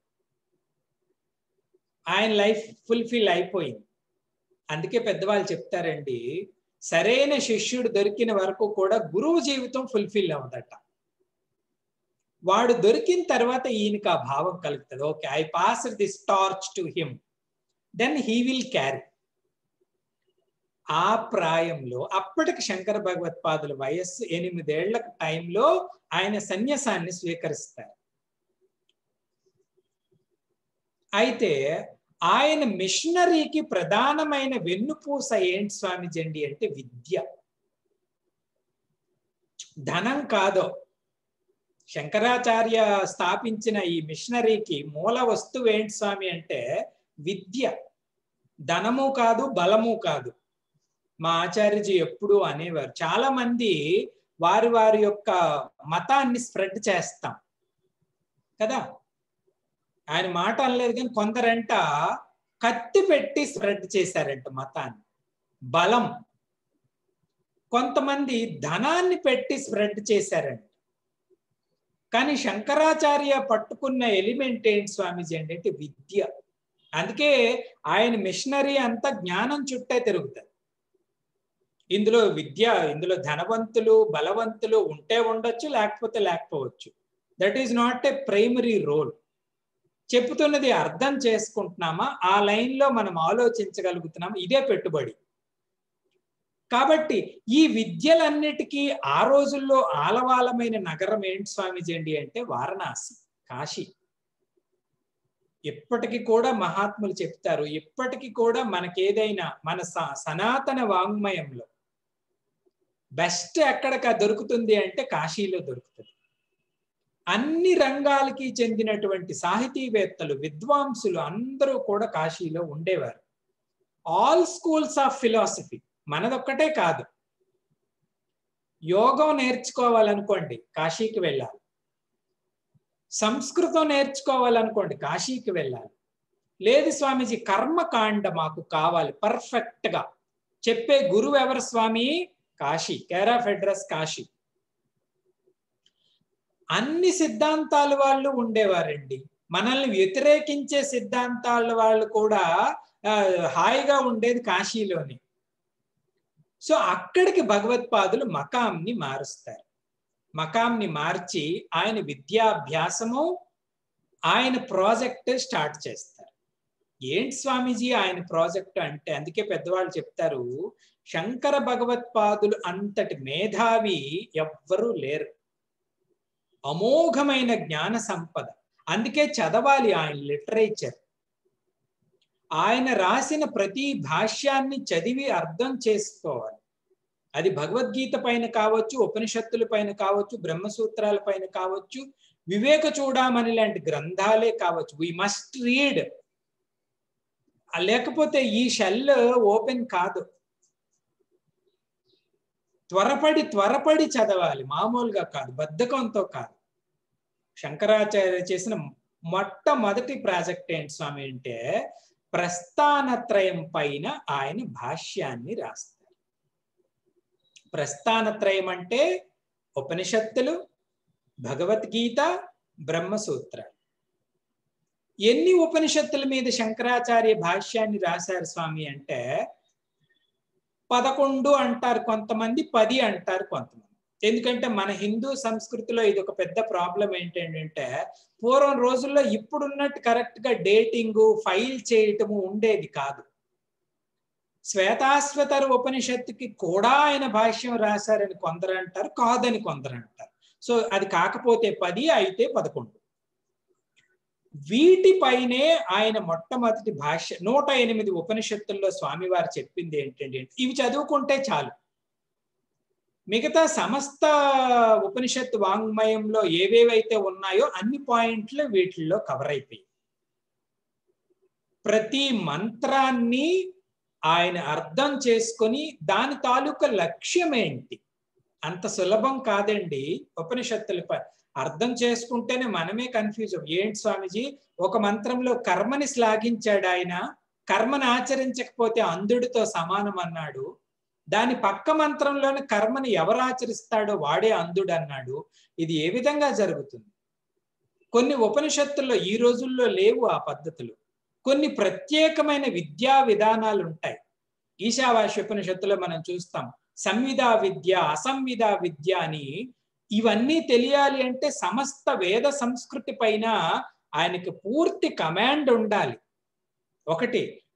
ఆయన లైఫ్ ఫుల్ఫిల్ అయిపోయింది అందుకే పెద్దవాళ్ళు చెప్తారండి సరైన శిష్యుడు దొరికిన వరకు కూడా గురువు జీవితం ఫుల్ఫిల్ అవ్వదట వాడు దొరికిన తర్వాత ఈయనకి ఆ భావం కలుగుతుంది okay I pass this torch to him then he will carry ఆ ప్రాయంలో అప్పటికి శంకర భగవత్పాదుల వయస్సు ఎనిమిదేళ్ల టైంలో ఆయన సన్యాసాన్ని స్వీకరిస్తారు అయితే ఆయన మిషనరీకి ప్రధానమైన వెన్నుపూస ఏంటి స్వామిజండి అంటే విద్య ధనం కాదో శంకరాచార్య స్థాపించిన ఈ మిషనరీకి మూల వస్తువు ఏంటి స్వామి అంటే విద్య ధనము కాదు బలము కాదు మా ఆచార్యజీ ఎప్పుడు అనేవారు చాలా మంది వారి వారి యొక్క మతాన్ని స్ప్రెడ్ చేస్తాం కదా ఆయన మాట అనలేదు కానీ కొందరంట కత్తి పెట్టి స్ప్రెడ్ చేశారంట మతాన్ని బలం కొంతమంది ధనాన్ని పెట్టి స్ప్రెడ్ చేశారంట కానీ శంకరాచార్య పట్టుకున్న ఎలిమెంట్ ఏంటి స్వామీజీ అంటే విద్య అందుకే ఆయన మిషనరీ అంతా జ్ఞానం చుట్టే తిరుగుతుంది ఇందులో విద్య ఇందులో ధనవంతులు బలవంతులు ఉంటే ఉండొచ్చు లేకపోతే లేకపోవచ్చు that is not a primary role చెప్తున్నది అర్థం చేసుకుంటున్నామా ఆ లైన్లో మనం ఆలోచించగలుగుతున్నామా ఇదే పెట్టుబడి కాబట్టి ఈ విద్యలన్నిటికీ ఆ రోజుల్లో ఆలవాలమైన నగరం ఏంటి స్వామీజీ అండి అంటే వారణాసి కాశీ ఇప్పటికి కూడా మహాత్ములు చెప్తారు ఇప్పటికి కూడా మనకేదైనా మన సనాతన వాంగ్మయంలో బెస్ట్ ఎక్కడిక దొరుకుతుంది అంటే కాశీలో దొరుకుతుంది అన్ని రంగాలకి చెందినటువంటి సాహితీవేత్తలు విద్వాంసులు అందరూ కూడా కాశీలో ఉండేవారు ఆల్ స్కూల్స్ ఆఫ్ ఫిలాసఫీ మనదొక్కటే కాదు యోగం నేర్చుకోవాలనుకోండి కాశీకి వెళ్ళాలి సంస్కృతం నేర్చుకోవాలనుకోండి కాశీకి వెళ్ళాలి లేదు స్వామీజీ కర్మకాండ మాకు కావాలి పర్ఫెక్ట్ గా చెప్పే గురువు ఎవరు Swami Kashi care of address Kashi అన్ని సిద్ధాంతాల వాళ్ళు ఉండేవారండి మనల్ని వ్యతిరేకించే సిద్ధాంతాల వాళ్ళు కూడా హాయిగా ఉండేది కాశీలోని సో అక్కడికి భగవత్పాదులు మకాంని మారుస్తారు మకాంని మార్చి ఆయన విద్యాభ్యాసము ఆయన ప్రాజెక్ట్ స్టార్ట్ చేస్తారు ఏంటి స్వామీజీ ఆయన ప్రాజెక్ట్ అంటే అందుకే పెద్దవాళ్ళు చెప్తారు శంకర భగవత్పాదులు అంతటి మేధావి ఎవ్వరూ లేరు అమోఘమైన జ్ఞాన సంపద అందుకే చదవాలి ఆయన లిటరేచర్ ఆయన రాసిన ప్రతి భాష్యాన్ని చదివి అర్థం చేసుకోవాలి అది భగవద్గీత పైన కావచ్చు ఉపనిషత్తుల పైన కావచ్చు బ్రహ్మసూత్రాల పైన కావచ్చు వివేక చూడమని లాంటి గ్రంథాలే కావచ్చు వి మస్ట్ రీడ్ లేకపోతే ఈ షెల్ ఓపెన్ కాదు త్వరపడి త్వరపడి చదవాలి మామూలుగా కాదు బద్ధకంతో కాదు శంకరాచార్య చేసిన మొట్టమొదటి ప్రాజెక్ట్ ఏంటి స్వామి అంటే ప్రస్థానత్రయం పైన ఆయన భాష్యాన్ని రాస్తారు ప్రస్థానత్రయం అంటే ఉపనిషత్తులు భగవద్గీత బ్రహ్మసూత్రాలు ఎన్ని ఉపనిషత్తుల మీద శంకరాచార్య భాష్యాన్ని రాశారు స్వామి అంటే పదకొండు అంటారు కొంతమంది పది అంటారు కొంతమంది ఎందుకంటే మన హిందూ సంస్కృతిలో ఇది ఒక పెద్ద ప్రాబ్లం ఏంటంటే పూర్వం రోజుల్లో ఇప్పుడున్నట్టు కరెక్ట్ గా డేటింగ్ ఫైల్ చేయటము ఉండేది కాదు శ్వేతాశ్వతర ఉపనిషత్తుకి కూడా ఆయన భాష్యం రాశారని కొందరు అంటారు కాదని కొందరు అంటారు సో అది కాకపోతే పది అయితే పదకొండు వీటిపైనే ఆయన మొట్టమొదటి భాష్య నూట ఎనిమిది ఉపనిషత్తుల్లో స్వామివారు చెప్పింది ఏంటంటే ఇవి చదువుకుంటే చాలు మిగతా సమస్త ఉపనిషత్తు వాంగ్మయంలో ఏవేవైతే ఉన్నాయో అన్ని పాయింట్లు వీటిల్లో కవర్ అయిపోయి ప్రతి మంత్రాన్ని ఆయన అర్థం చేసుకొని దాని తాలూకా లక్ష్యం ఏంటి అంత సులభం కాదండి ఉపనిషత్తులపై అర్థం చేసుకుంటేనే మనమే కన్ఫ్యూజ్ ఏంటి స్వామిజీ ఒక మంత్రంలో కర్మని శ్లాఘించాడు ఆయన కర్మను ఆచరించకపోతే అంధుడితో సమానం అన్నాడు దాని పక్క మంత్రంలోని కర్మని ఎవరు ఆచరిస్తాడో వాడే అంధుడు అన్నాడు ఇది ఏ విధంగా జరుగుతుంది కొన్ని ఉపనిషత్తుల్లో ఈ రోజుల్లో లేవు ఆ పద్ధతులు కొన్ని ప్రత్యేకమైన విద్యా విధానాలు ఉంటాయి ఈశావాస్య ఉపనిషత్తులో మనం చూస్తాం సంవిధా విద్య అసంవిధా విద్య అని ఇవన్నీ తెలియాలి అంటే సమస్త వేద సంస్కృతి పైన ఆయనకి పూర్తి కమాండ్ ఉండాలి ఒకటి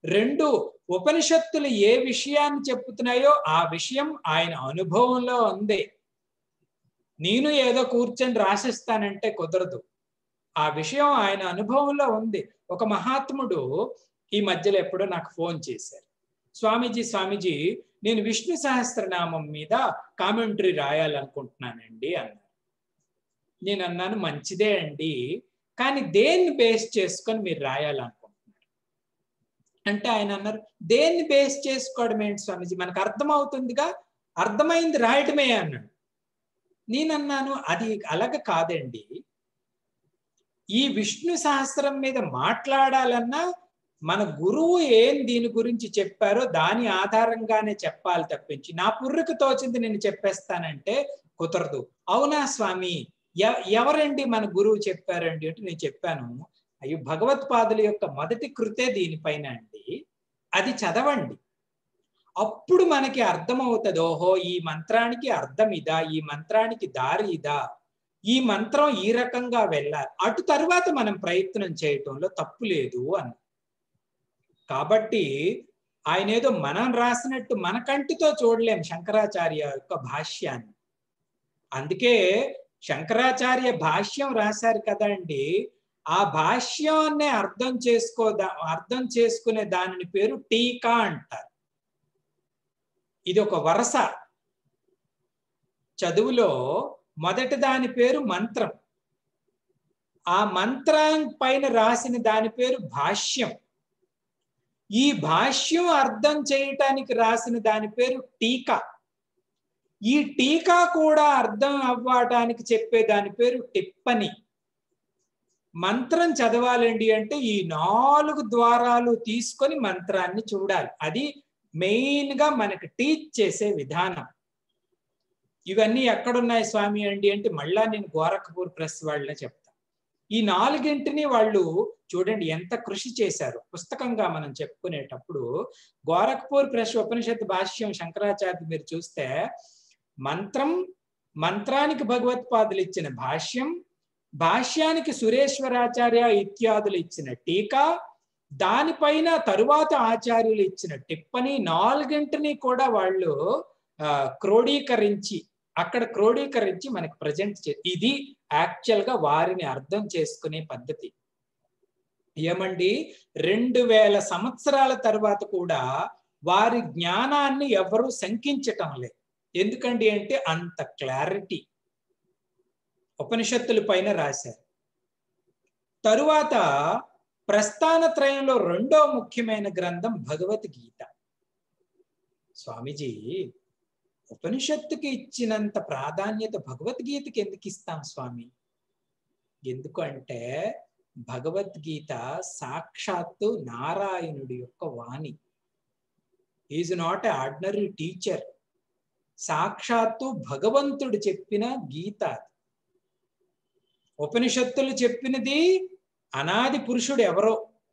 రెండు ఉపనిషత్తులు ఏ విషయాన్ని చెప్పుతున్నాయో ఆ విషయం ఆయన అనుభవంలో ఉంది నేను ఏదో కూర్చొని రాసిస్తానంటే కుదరదు ఆ విషయం ఆయన అనుభవంలో ఉంది ఒక మహాత్ముడు ఈ మధ్యలో ఎప్పుడో నాకు ఫోన్ చేశారు స్వామీజీ స్వామీజీ నేను విష్ణు సహస్రనామం మీద కామెంటరీ రాయాలనుకుంటున్నానండి అన్నారు నేను అన్నాను మంచిదే అండి కానీ దేన్ని బేస్ చేసుకొని మీరు రాయాలనుకుంటున్నారు అంటే ఆయన అన్నారు దేన్ని బేస్ చేసుకోవడం ఏంటి స్వామీజీ మనకు అర్థమవుతుందిగా అర్థమైంది రాయటమే అన్నాడు నేనన్నాను అది అలాగ కాదండి ఈ విష్ణు సహస్రం మీద మాట్లాడాలన్నా మన గురువు ఏం దీని గురించి చెప్పారో దాని ఆధారంగానే చెప్పాలి తప్పించి నా పుర్రకు తోచింది నేను చెప్పేస్తానంటే కుదరదు అవునా స్వామి ఎవరండి మన గురువు చెప్పారండి అంటే నేను చెప్పాను అయ్యో భగవత్పాదుల యొక్క మొదటి కృతే దీనిపైన అండి అది చదవండి అప్పుడు మనకి అర్థమవుతుంది ఓహో ఈ మంత్రానికి అర్థం ఇదా ఈ మంత్రానికి దారి ఇదా ఈ మంత్రం ఈ రకంగా వెళ్ళాలి అటు తర్వాత మనం ప్రయత్నం చేయటంలో తప్పు లేదు అని కాబట్టి ఆయన ఏదో మనం రాసినట్టు మన కంటితో చూడలేం శంకరాచార్య యొక్క భాష్యాన్ని అందుకే శంకరాచార్య భాష్యం రాశారు కదండి ఆ భాష్యాన్ని అర్థం చేసుకోదా అర్థం చేసుకునే దానిని పేరు టీకా అంటారు ఇది ఒక వరస చదువులో మొదటి దాని పేరు మంత్రం ఆ మంత్రం పైన రాసిన దాని పేరు భాష్యం ఈ భాష్యం అర్థం చేయటానికి రాసిన దాని పేరు టీకా ఈ టీకా కూడా అర్థం అవ్వటానికి చెప్పే దాని పేరు టిప్పని మంత్రం చదవాలండి అంటే ఈ నాలుగు ద్వారాలు తీసుకొని మంత్రాన్ని చూడాలి అది మెయిన్ గా మనకి టీచ్ చేసే విధానం ఇవన్నీ ఎక్కడున్నాయి స్వామి అండి అంటే మళ్ళా నేను గోరఖపూర్ ప్రెస్ వాళ్ళనే చెప్తా ఈ నాలుగింటిని వాళ్ళు చూడండి ఎంత కృషి చేశారు పుస్తకంగా మనం చెప్పుకునేటప్పుడు గోరఖ్పూర్ ప్రెస్ ఉపనిషత్ భాష్యం శంకరాచార్య మీరు చూస్తే మంత్రం మంత్రానికి భగవత్పాదులు ఇచ్చిన భాష్యం భాష్యానికి సురేశ్వరాచార్య ఇత్యాదులు ఇచ్చిన టీకా దానిపైన తరువాత ఆచార్యులు ఇచ్చిన టిప్పని నాలుగింటిని కూడా వాళ్ళు క్రోడీకరించి అక్కడ క్రోడీకరించి మనకి ప్రజెంట్ చే ఇది యాక్చువల్ గా వారిని అర్థం చేసుకునే పద్ధతి ఏమండి రెండు వేల సంవత్సరాల తర్వాత కూడా వారి జ్ఞానాన్ని ఎవరు శంకించటం లేదు ఎందుకండి అంటే అంత క్లారిటీ ఉపనిషత్తుల పైన రాశారు తరువాత ప్రస్థానత్రయంలో రెండో ముఖ్యమైన గ్రంథం భగవద్గీత స్వామీజీ ఉపనిషత్తుకి ఇచ్చినంత ప్రాధాన్యత భగవద్గీతకి ఎందుకు ఇస్తాం స్వామి ఎందుకు అంటే భగవద్గీత సాక్షాత్తు నారాయణుడి యొక్క వాణి is not a ordinary teacher సాక్షాత్తు భగవంతుడు చెప్పిన గీత ఉపనిషత్తులు చెప్పినది అనాది పురుషుడు ఎవరో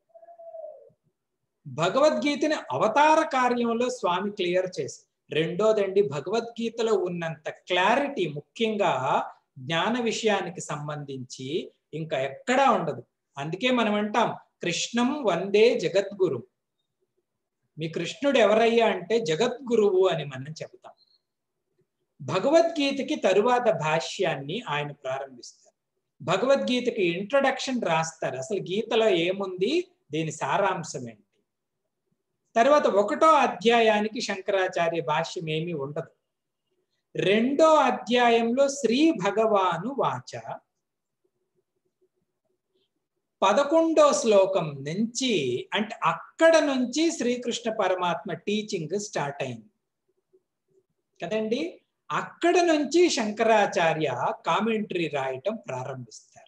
భగవద్గీతని అవతార కార్యంలో స్వామి క్లియర్ చేసి రెండోదండి భగవద్గీతలో ఉన్నంత క్లారిటీ ముఖ్యంగా జ్ఞాన విషయానికి సంబంధించి ఇంకా ఎక్కడా ఉండదు అందుకే మనం అంటాం కృష్ణం వందే జగద్గురు మీ కృష్ణుడు ఎవరయ్యా అంటే జగద్గురువు అని మనం చెబుతాం భగవద్గీతకి తరువాత భాష్యాన్ని ఆయన ప్రారంభిస్తారు భగవద్గీతకి ఇంట్రొడక్షన్ రాస్తారు అసలు గీతలో ఏముంది దీని సారాంశం ఏంటి తర్వాత ఒకటో అధ్యాయానికి శంకరాచార్య భాష్యం ఏమీ ఉండదు రెండో అధ్యాయంలో శ్రీ భగవాను వాచ పదకొండో శ్లోకం నుంచి అంటే అక్కడ నుంచి శ్రీకృష్ణ పరమాత్మ టీచింగ్ స్టార్ట్ అయింది కదండి అక్కడ నుంచి శంకరాచార్య కామెంటరీ రాయటం ప్రారంభిస్తారు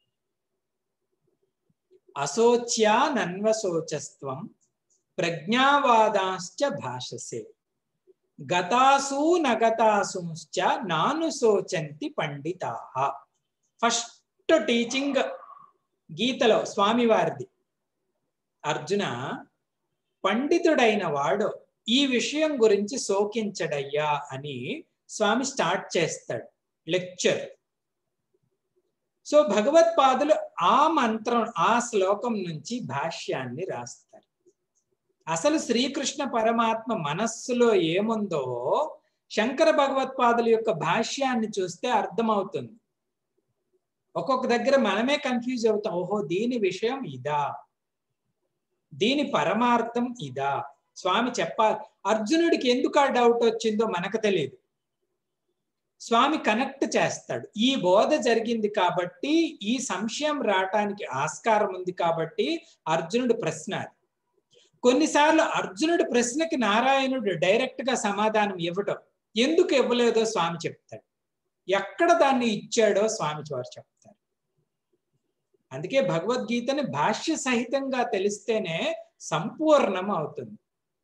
అశోచ్యా నన్వశోచస్త్వం ప్రజ్ఞావాదాశ్చ భాషసే గతాసు నగతాసుశ్చ నాను శోచంతి పండితా ఫస్ట్ టీచింగ్ గీతలో స్వామివారిది అర్జున పండితుడైన వాడు ఈ విషయం గురించి శోకించడయ్యా అని స్వామి స్టార్ట్ చేస్తాడు లెక్చర్ సో భగవత్పాదులు ఆ మంత్రం ఆ శ్లోకం నుంచి భాష్యాన్ని రాస్తారు అసలు శ్రీకృష్ణ పరమాత్మ మనస్సులో ఏముందో శంకర భగవత్పాదుల యొక్క భాష్యాన్ని చూస్తే అర్థమవుతుంది ఒక్కొక్క దగ్గర మనమే కన్ఫ్యూజ్ అవుతాం ఓహో దీని విషయం ఇదా దీని పరమార్థం ఇదా స్వామి చెప్పాలి అర్జునుడికి ఎందుకు ఆ డౌట్ వచ్చిందో మనకు తెలియదు స్వామి కనెక్ట్ చేస్తాడు ఈ బోధ జరిగింది కాబట్టి ఈ సంశయం రావటానికి ఆస్కారం ఉంది కాబట్టి అర్జునుడు ప్రశ్న అది కొన్నిసార్లు అర్జునుడి ప్రశ్నకి నారాయణుడు డైరెక్ట్ గా సమాధానం ఇవ్వటం ఎందుకు ఇవ్వలేదో స్వామి చెప్తాడు ఎక్కడ దాన్ని ఇచ్చాడో స్వామి వారు చెప్తారు అందుకే భగవద్గీతని భాష్య సహితంగా తెలిస్తేనే సంపూర్ణం అవుతుంది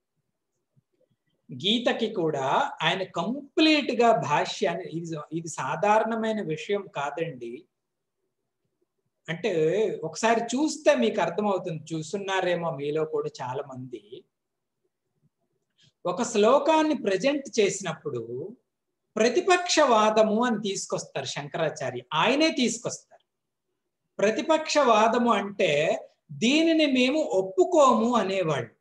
గీతకి కూడా ఆయన కంప్లీట్ గా భాష్యాన్ని ఇది ఇది సాధారణమైన విషయం కాదండి అంటే ఒకసారి చూస్తే మీకు అర్థమవుతుంది చూస్తున్నారేమో మీలో కూడా చాలా మంది ఒక శ్లోకాన్ని ప్రజెంట్ చేసినప్పుడు ప్రతిపక్షవాదము అని తీసుకొస్తారు శంకరాచార్య ఆయనే తీసుకొస్తారు ప్రతిపక్షవాదము అంటే దీనిని మేము ఒప్పుకోము అనేవాళ్ళు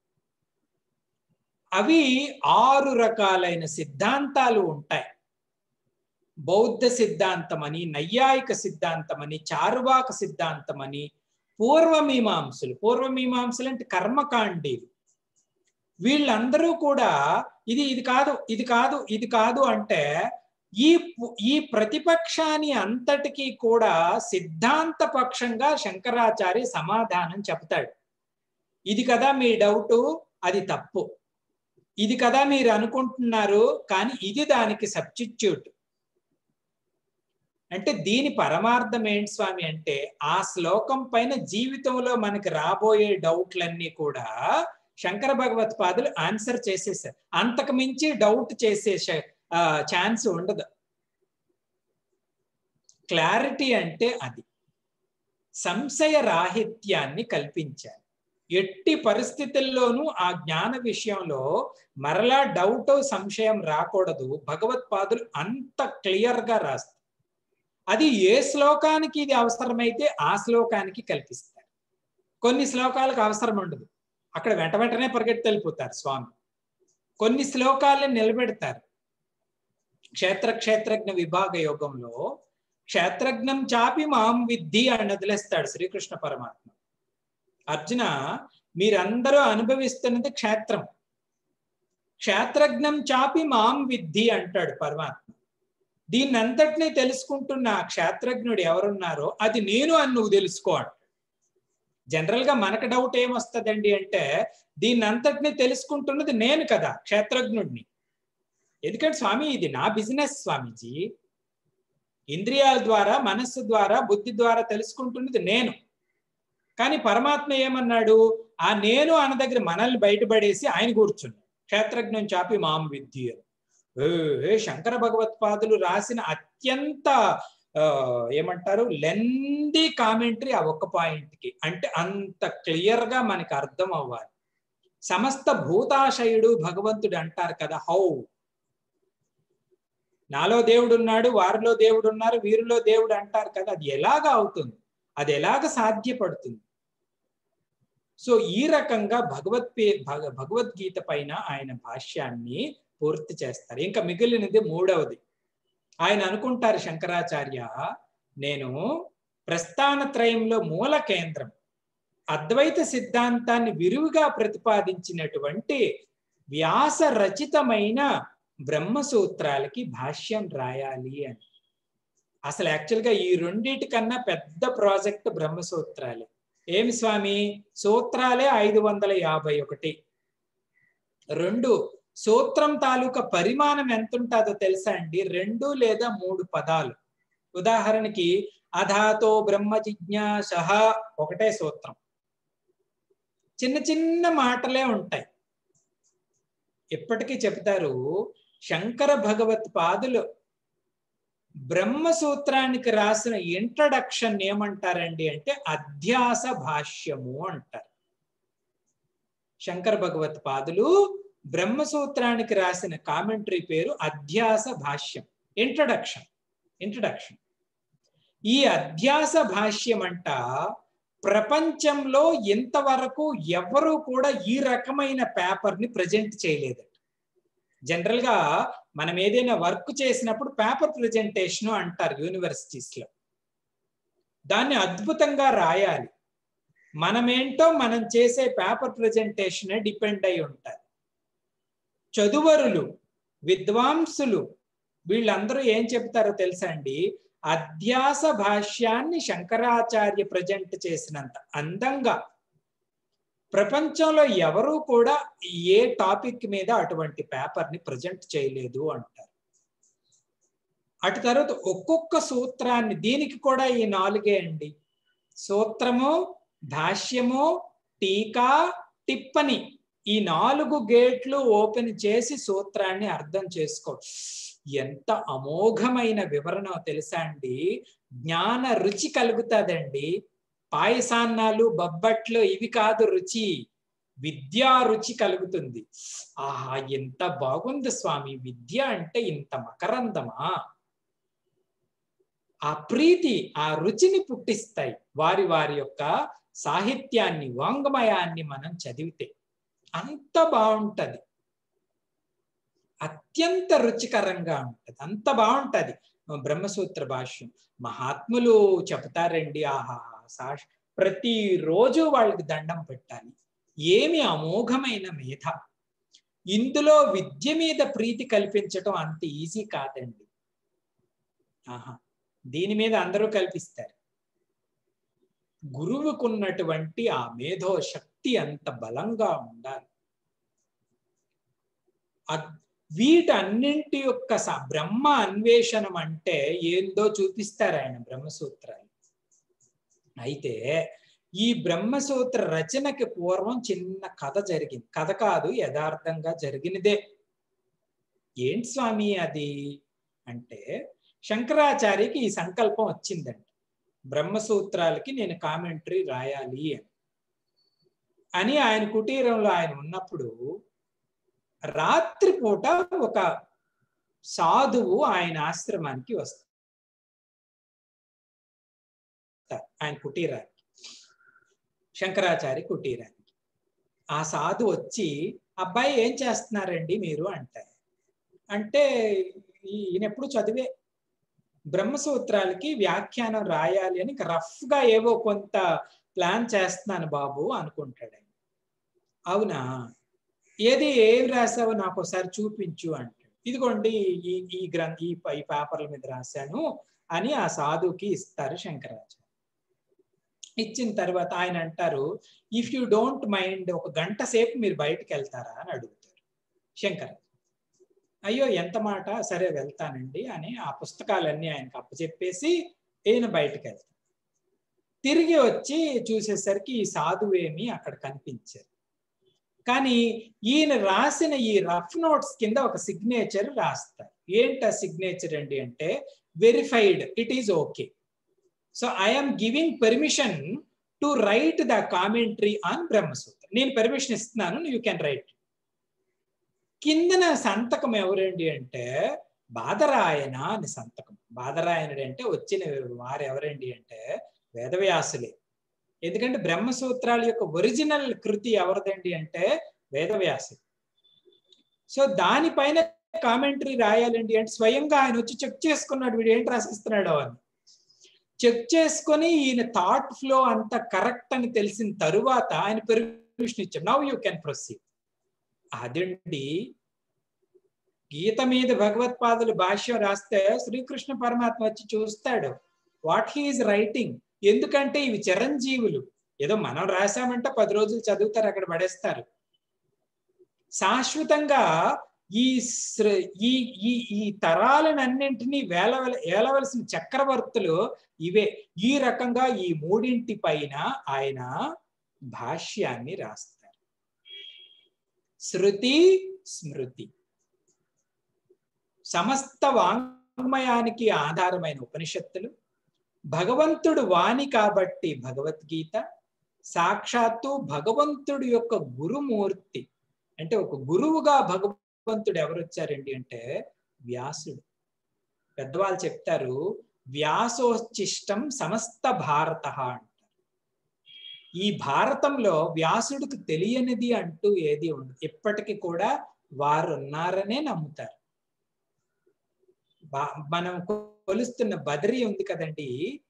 అవి ఆరు రకాలైన సిద్ధాంతాలు ఉంటాయి బౌద్ధ సిద్ధాంతమని నైయాయిక సిద్ధాంతమని చారువాక సిద్ధాంతమని పూర్వమీమాంసులు పూర్వమీమాంసులు అంటే కర్మకాండీలు వీళ్ళందరూ కూడా ఇది ఇది కాదు ఇది కాదు ఇది కాదు అంటే ఈ ఈ ప్రతిపక్షాన్ని అంతటికీ కూడా సిద్ధాంత పక్షంగా శంకరాచార్య సమాధానం చెప్తాడు ఇది కదా మీ డౌటు అది తప్పు ఇది కదా మీరు అనుకుంటున్నారు కానీ ఇది దానికి సబ్స్టిట్యూట్ అంటే దీని పరమార్థం ఏంటి స్వామి అంటే ఆ శ్లోకం పైన జీవితంలో మనకి రాబోయే డౌట్లన్నీ కూడా శంకర భగవత్పాదులు ఆన్సర్ చేసేసారు అంతకు మించి డౌట్ చేసే ఛాన్స్ ఉండదు క్లారిటీ అంటే అది సంశయ రాహిత్యాన్ని కల్పించాలి ఎట్టి పరిస్థితుల్లోనూ ఆ జ్ఞాన విషయంలో మరలా డౌట్ సంశయం రాకూడదు భగవత్పాదులు అంత క్లియర్ గా రాస్తారు అది ఏ శ్లోకానికి ఇది అవసరమైతే ఆ శ్లోకానికి కల్పిస్తారు కొన్ని శ్లోకాలకు అవసరం ఉండదు అక్కడ వెంట వెంటనే పరిగెత్తి వెళ్ళిపోతారు స్వామి కొన్ని శ్లోకాలను నిలబెడతారు క్షేత్ర క్షేత్రజ్ఞ విభాగ యోగంలో క్షేత్రజ్ఞం చాపి మాం విద్ధి అని వదిలేస్తాడు శ్రీకృష్ణ పరమాత్మ అర్జున మీరందరూ అనుభవిస్తున్నది క్షేత్రం క్షేత్రజ్ఞం చాపి మాం విద్ధి అంటాడు పరమాత్మ దీన్ని అంతటినీ తెలుసుకుంటున్న క్షేత్రజ్ఞుడు ఎవరున్నారో అది నేను అని నువ్వు తెలుసుకో అంటాడు జనరల్ గా మనకు డౌట్ ఏమొస్తుందండి అంటే దీన్ని అంతటినీ తెలుసుకుంటున్నది నేను కదా క్షేత్రజ్ఞుడిని ఎందుకంటే స్వామి ఇది నా బిజినెస్ స్వామీజీ ఇంద్రియాల ద్వారా మనస్సు ద్వారా బుద్ధి ద్వారా తెలుసుకుంటున్నది నేను కానీ పరమాత్మ ఏమన్నాడు ఆ నేను అన్న దగ్గర మనల్ని బయటపడేసి ఆయన కూర్చున్నాడు క్షేత్రజ్ఞం చాపి మాం విద్య ఏ శంకర భగవత్పాదులు రాసిన అత్యంత ఏమంటారు లెంది కామెంటరీ ఆ ఒక్క పాయింట్కి అంటే అంత క్లియర్ గా మనకి అర్థం అవ్వాలి సమస్త భూతాశయుడు భగవంతుడు అంటారు కదా హౌ నాలో దేవుడు ఉన్నాడు వారిలో దేవుడు ఉన్నారు వీరిలో దేవుడు అంటారు కదా అది ఎలాగ అవుతుంది అది ఎలాగ సాధ్యపడుతుంది సో ఈ రకంగా భగవత్ భగవద్గీత పైన ఆయన భాష్యాన్ని పూర్తి చేస్తారు ఇంకా మిగిలినది మూడవది ఆయన అనుకుంటారు శంకరాచార్య నేను ప్రస్థానత్రయంలో మూల కేంద్రం అద్వైత సిద్ధాంతాన్ని విరివిగా ప్రతిపాదించినటువంటి వ్యాస రచితమైన బ్రహ్మసూత్రాలకి భాష్యం రాయాలి అని అసలు యాక్చువల్గా ఈ రెండిటి కన్నా పెద్ద ప్రాజెక్ట్ బ్రహ్మసూత్రాలే ఏమి స్వామి సూత్రాలే ఐదు వందల యాభై ఒకటి రెండు సూత్రం తాలూకా పరిమాణం ఎంత ఉంటుందో తెలుసా అండి రెండు లేదా మూడు పదాలు ఉదాహరణకి అధాతో బ్రహ్మ జిజ్ఞాస ఒకటే సూత్రం చిన్న చిన్న మాటలే ఉంటాయి ఇప్పటికీ చెప్తారు శంకర భగవత్ పాదులు బ్రహ్మసూత్రానికి రాసిన ఇంట్రడక్షన్ ఏమంటారండి అంటే అధ్యాస భాష్యము అంటారు శంకర భగవత్ పాదులు బ్రహ్మసూత్రానికి రాసిన కామెంటరీ పేరు అధ్యాస భాష్యం ఇంట్రడక్షన్ ఇంట్రడక్షన్ ఈ అధ్యాస భాష్యం అంట ప్రపంచంలో ఇంతవరకు ఎవరు కూడా ఈ రకమైన పేపర్ని ప్రజెంట్ చేయలేదట జనరల్ గా మనం ఏదైనా వర్క్ చేసినప్పుడు పేపర్ ప్రజెంటేషన్ అంటారు యూనివర్సిటీస్ లో దాన్ని అద్భుతంగా రాయాలి మనమేంటో మనం చేసే పేపర్ ప్రజెంటేషన్ డిపెండ్ అయి ఉంటారు చదువరులు విద్వాంసులు వీళ్ళందరూ ఏం చెప్తారో తెలుసా అండి అధ్యాస భాష్యాన్ని శంకరాచార్య ప్రజెంట్ చేసినంత అందంగా ప్రపంచంలో ఎవరూ కూడా ఏ టాపిక్ మీద అటువంటి పేపర్ని ప్రజెంట్ చేయలేదు అంటారు అటు తర్వాత ఒక్కొక్క సూత్రాన్ని దీనికి కూడా ఈ నాలుగే అండి సూత్రము భాష్యము టీకా టిప్పని ఈ నాలుగు గేట్లు ఓపెన్ చేసి సూత్రాన్ని అర్థం చేసుకో ఎంత అమోఘమైన వివరణ తెలుసా అండి జ్ఞాన రుచి కలుగుతుందండి పాయసాన్నాలు బొబ్బట్లు ఇవి కాదు రుచి విద్యా రుచి కలుగుతుంది ఆహా ఎంత బాగుంది స్వామి విద్య అంటే ఇంత మకరందమా ఆ ప్రీతి ఆ రుచిని పుట్టిస్తాయి వారి వారి యొక్క సాహిత్యాన్ని వాంగ్మయాన్ని మనం చదివితే అంత బాగుంటది అత్యంత రుచికరంగా ఉంటది అంత బాగుంటది బ్రహ్మసూత్ర భాష్యం మహాత్ములు చెప్తారండి ఆహా సాష్ ప్రతిరోజు వాళ్ళకి దండం పెట్టాలి ఏమి అమోఘమైన మేధ ఇందులో విద్య మీద ప్రీతి కల్పించటం అంత ఈజీ కాదండి ఆహా దీని మీద అందరూ కల్పిస్తారు గురువుకున్నటువంటి ఆ మేధో శక్తి అంత బలంగా ఉండాలి వీటన్నింటి యొక్క బ్రహ్మ అన్వేషణం అంటే ఏందో చూపిస్తారు ఆయన బ్రహ్మసూత్రాలు అయితే ఈ బ్రహ్మసూత్ర రచనకి పూర్వం చిన్న కథ జరిగింది కథ కాదు యథార్థంగా జరిగినదే ఏంటి స్వామి అది అంటే శంకరాచార్యకి ఈ సంకల్పం వచ్చిందండి బ్రహ్మసూత్రాలకి నేను కామెంటరీ రాయాలి అని అని ఆయన కుటీరంలో ఆయన ఉన్నప్పుడు రాత్రిపూట ఒక సాధువు ఆయన ఆశ్రమానికి వస్తారు ఆయన కుటీరానికి శంకరాచార్య కుటీరానికి ఆ సాధు వచ్చి అబ్బాయి ఏం చేస్తున్నారండి మీరు అంటారు అంటే ఈయన ఎప్పుడు చదివే బ్రహ్మసూత్రాలకి వ్యాఖ్యానం రాయాలి అని రఫ్ గా ఏవో కొంత ప్లాన్ చేస్తున్నాను బాబు అనుకుంటాడు ఆయన అవునా ఏది ఏం రాసావో నాకు ఒకసారి చూపించు అంటాడు ఇదిగోండి ఈ ఈ గ్రం ఈ ఈ పేపర్ల మీద రాశాను అని ఆ సాధుకి ఇస్తారు శంకరాచార్య ఇచ్చిన తర్వాత ఆయన అంటారు ఇఫ్ యూ డోంట్ మైండ్ ఒక గంట సేపు మీరు బయటకు వెళ్తారా అని అడుగుతారు శంకర్ అయ్యో ఎంత మాట సరే వెళ్తానండి అని ఆ పుస్తకాలన్నీ ఆయనకు అప్పచెప్పేసి ఈయన బయటకు వెళ్తారు తిరిగి వచ్చి చూసేసరికి ఈ సాధువేమి అక్కడ కనిపించారు కానీ ఈయన రాసిన ఈ రఫ్ నోట్స్ కింద ఒక సిగ్నేచర్ రాస్తారు ఏంటి ఆ సిగ్నేచర్ అండి అంటే verified it is okay so I'm giving permission to write the commentary on Brahma Sutra నేను పర్మిషన్ ఇస్తున్నాను యూ కెన్ రైట్ కిందన సంతకం ఎవరండి అంటే బాదరాయన అని సంతకం బాదరాయనుడు అంటే వచ్చిన వారు ఎవరండి అంటే వేదవ్యాసులే ఎందుకంటే బ్రహ్మసూత్రాల యొక్క ఒరిజినల్ కృతి ఎవరిదండి అంటే వేదవ్యాసుడు సో దానిపైన కామెంటరీ రాయాలండి అంటే స్వయంగా ఆయన వచ్చి చెక్ చేసుకున్నాడు వీడు ఏంటి రాసిస్తున్నాడు అని చెక్ చేసుకొని ఈయన థాట్ ఫ్లో అంత కరెక్ట్ అని తెలిసిన తరువాత ఆయన పర్మిషన్ ఇచ్చాడు నవ్ యూ కెన్ ప్రొసీడ్ అదండి గీత మీద భగవత్పాదులు భాష్యం రాస్తే శ్రీకృష్ణ పరమాత్మ వచ్చి చూస్తాడు వాట్ హీఈస్ రైటింగ్ ఎందుకంటే ఇవి చిరంజీవులు ఏదో మనం రాసామంటే పది రోజులు చదువుతారు అక్కడ పడేస్తారు శాశ్వతంగా ఈ ఈ ఈ ఈ తరాలనన్నింటినీ వేల ఏలవలసిన చక్రవర్తులు ఇవే ఈ రకంగా ఈ మూడింటి పైన ఆయన భాష్యాన్ని రాస్తారు శృతి స్మృతి సమస్త వాంగ్మయానికి ఆధారమైన ఉపనిషత్తులు భగవంతుడు వాణి కాబట్టి భగవద్గీత సాక్షాత్తు భగవంతుడి యొక్క గురుమూర్తి అంటే ఒక గురువుగా భగవంతుడు ఎవరు వచ్చారండి అంటే వ్యాసుడు పెద్దవాళ్ళు చెప్తారు వ్యాసోచ్చిష్టం సమస్త భారత అంటారు ఈ భారతంలో వ్యాసుడికి తెలియనిది అంటూ ఏది ఉండదు ఇప్పటికీ కూడా వారు ఉన్నారనే నమ్ముతారు బా- మనం కొలుస్తున్న బదరి ఉంది కదండి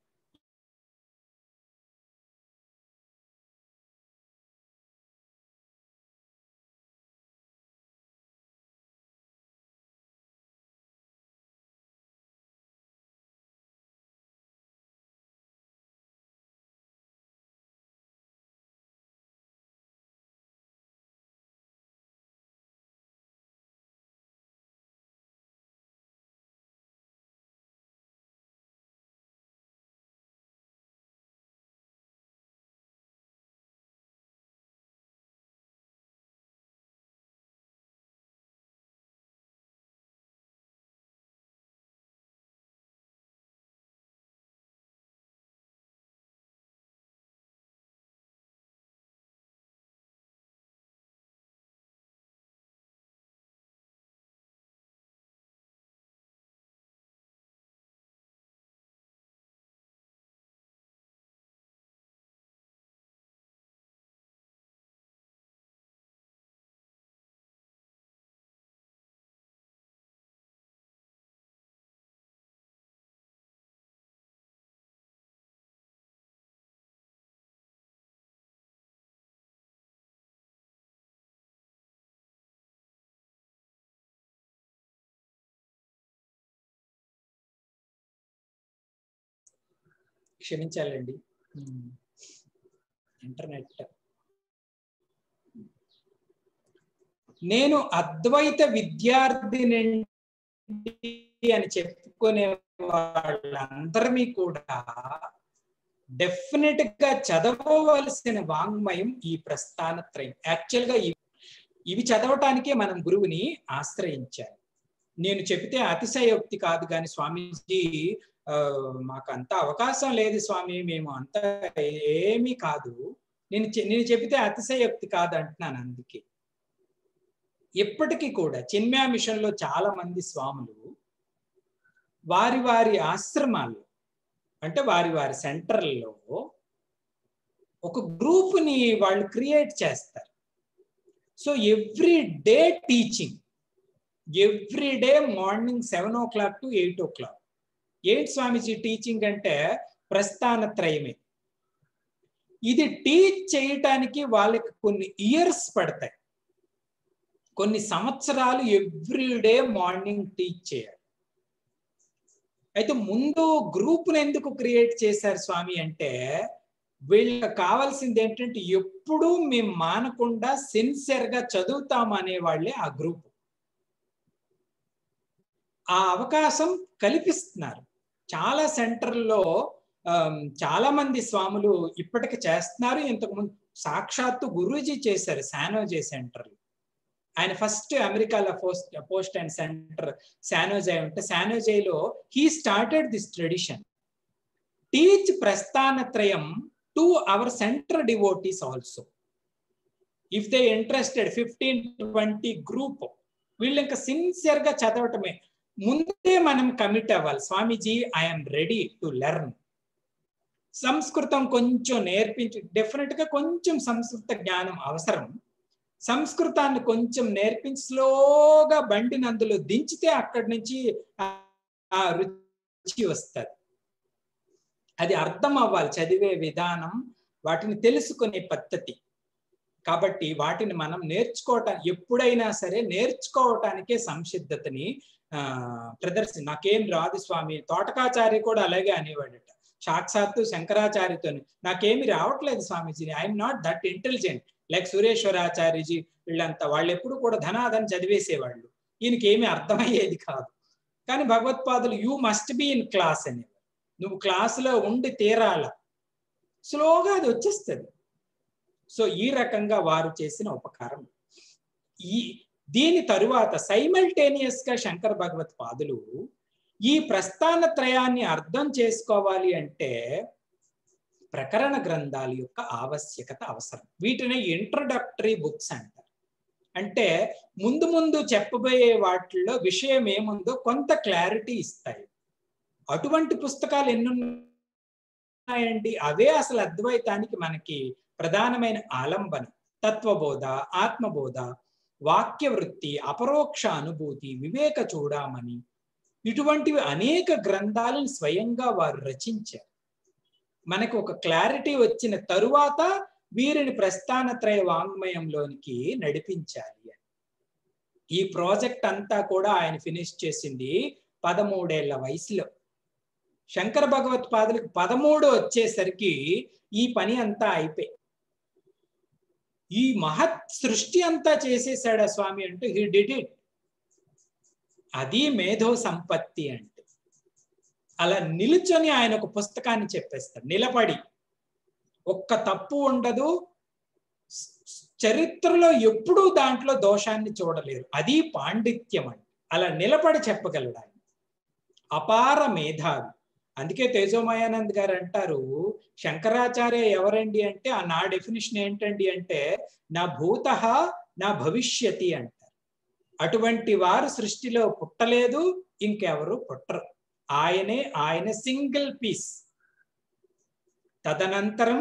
క్షమించాలండి ఉమ్. ఇంటర్నెట్ నేను అద్వైత విద్యార్థిని అని చెప్పుకునే వాళ్ళందరినీ కూడా డెఫినెట్ గా చదవవలసిన వాంగ్మయం ఈ ప్రస్థానత్రయం యాక్చువల్ గా ఇవి- ఇవి చదవటానికే మనం గురువుని ఆశ్రయించాలి నేను చెబితే అతిశయోక్తి కాదు కానీ స్వామీజీ ఆ, మాకు అంత అవకాశం లేదు స్వామి మేము అంత ఏమీ కాదు నేను చె- నేను చెబితే అతిశయోక్తి కాదు అంటున్నాను అందుకే ఎప్పటికీ కూడా చిన్మయా మిషన్ లో చాలా మంది స్వాములు వారి వారి ఆశ్రమాల్లో అంటే వారి వారి సెంటర్లలో ఒక గ్రూప్ని వాళ్ళు క్రియేట్ చేస్తారు so every day teaching every day morning seven o'clock to eight o'clock ఏంటి స్వామీజీ టీచింగ్ అంటే ప్రస్థానత్రయమే ఇది టీచ్ చేయటానికి వాళ్ళకి కొన్ని ఇయర్స్ పడతాయి కొన్ని సంవత్సరాలు ఎవ్రీ డే మార్నింగ్ టీచ్ చేయాలి అయితే ముందు గ్రూప్ను ఎందుకు క్రియేట్ చేశారు స్వామి అంటే వీళ్ళకి కావాల్సింది ఏంటంటే ఎప్పుడూ మేము మానకుండా సిన్సియర్ గా చదువుతాం అనే వాళ్ళే ఆ గ్రూప్ ఆ అవకాశం కల్పిస్తున్నారు చాలా సెంటర్లో ఆమ్, చాలా మంది స్వాములు ఇప్పటికి చేస్తున్నారు ఇంతకు ముందు సాక్షాత్తు గురూజీ చేశారు శానోజే సెంటర్ ఆయన ఫస్ట్ అమెరికాలో post post and center San Jose ఉంటే శానోజేలో he started this tradition teach ప్రస్థానత్రయం to our center devotees also if they interested fifteen twenty group వీళ్ళు ఇంకా సిన్సియర్ గా చదవటమే ముందే మనం కమిట్ అవ్వాలి Swamiji I'm ready to learn సంస్కృతం కొంచెం నేర్పించి డెఫినెట్ గా కొంచెం సంస్కృత జ్ఞానం అవసరం సంస్కృతాన్ని కొంచెం నేర్పించి స్లోగా బండిని అందులో దించితే అక్కడి నుంచి ఆ- ఆ రుచి వస్తుంది అది అర్థం అవ్వాలి చదివే విధానం వాటిని తెలుసుకునే పద్ధతి కాబట్టి వాటిని మనం నేర్చుకోవటానికి ఎప్పుడైనా సరే నేర్చుకోవటానికే సంసిద్ధతని ఆ ప్రదర్శన నాకేం రాదు స్వామి తోటకాచారి కూడా అలాగే అనేవాడట సాక్షాత్తు శంకరాచార్యతో నాకేమి రావట్లేదు Swamiji I'm not that intelligent like Sureshwaracharya ji వీళ్ళంతా వాళ్ళు ఎప్పుడు కూడా ధనాధన చదివేసేవాళ్ళు ఈయనకి ఏమీ అర్థమయ్యేది కాదు కానీ భగవత్పాదులు you must be in class అనేవారు నువ్వు క్లాసులో ఉండి తీరాల స్లోగా అది వచ్చేస్తుంది సో ఈ రకంగా వారు చేసిన ఉపకారం ఈ దీని తరువాత సైమల్టేనియస్ గా శంకర భగవత్ పాదులు ఈ ప్రస్థాన త్రయాన్ని అర్థం చేసుకోవాలి అంటే ప్రకరణ గ్రంథాల యొక్క ఆవశ్యకత అవసరం వీటిని ఇంట్రడక్టరీ బుక్స్ అంటారు అంటే ముందు ముందు చెప్పబోయే వాటిల్లో విషయం ఏముందో కొంత క్లారిటీ ఇస్తాయి అటువంటి పుస్తకాలు ఎన్ని ఉన్నాయండి అవే అసలు అద్వైతానికి మనకి ప్రధానమైన ఆలంబన తత్వబోధ ఆత్మబోధ వాక్య వృత్తి అపరోక్ష అనుభూతి వివేక చూడమని ఇటువంటివి అనేక గ్రంథాలను స్వయంగా వారు రచించారు మనకు ఒక క్లారిటీ వచ్చిన తరువాత వీరిని ప్రస్థానత్రయ వాంగ్మయంలోనికి నడిపించాలి అని ఈ ప్రాజెక్ట్ అంతా కూడా ఆయన ఫినిష్ చేసింది పదమూడేళ్ల వయసులో శంకర భగవత్పాదులకు పదమూడు వచ్చేసరికి ఈ పని అంతా అయిపోయి ఈ మహత్ సృష్టి అంతా చేసేసాడా స్వామి అంటే హీ డిడ్ ఇట్ అది మేధో సంపత్తి అంటే అలా నిలుచొని ఆయన ఒక పుస్తకాన్ని చెప్పేస్తాడు నిలబడి ఒక్క తప్పు ఉండదు చరిత్రలో ఎప్పుడూ దాంట్లో దోషాన్ని చూడలేరు అది పాండిత్యం అంటే అలా నిలబడి చెప్పగలడు ఆయన అపార మేధావి అందుకే తేజోమయానంద్ గారు అంటారు శంకరాచార్య ఎవరండి అంటే ఆ నా డెఫినేషన్ ఏంటండి అంటే నా భూత నా భవిష్యతి అంటారు అటువంటి వారు సృష్టిలో పుట్టలేదు ఇంకెవరు పుట్టరు ఆయనే ఆయన సింగిల్ పీస్ తదనంతరం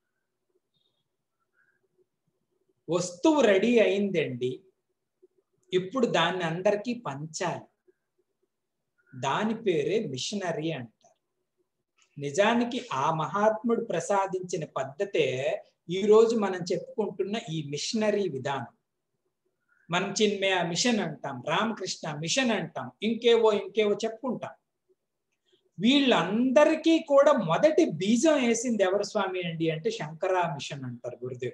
వస్తువు రెడీ అయిందండి ఇప్పుడు దాన్ని అందరికీ పంచాలి దాని పేరే మిషనరీ అంటారు నిజానికి ఆ మహాత్ముడు ప్రసాదించిన పద్ధతే ఈ రోజు మనం చెప్పుకుంటున్న ఈ మిషనరీ విధానం మనం చిన్మయ మిషన్ అంటాం రామకృష్ణ మిషన్ అంటాం ఇంకేవో ఇంకేవో చెప్పుకుంటాం వీళ్ళందరికీ కూడా మొదటి బీజం వేసింది ఎవరు స్వామి అండి అంటే శంకరా మిషన్ అంటారు గురుదేవ్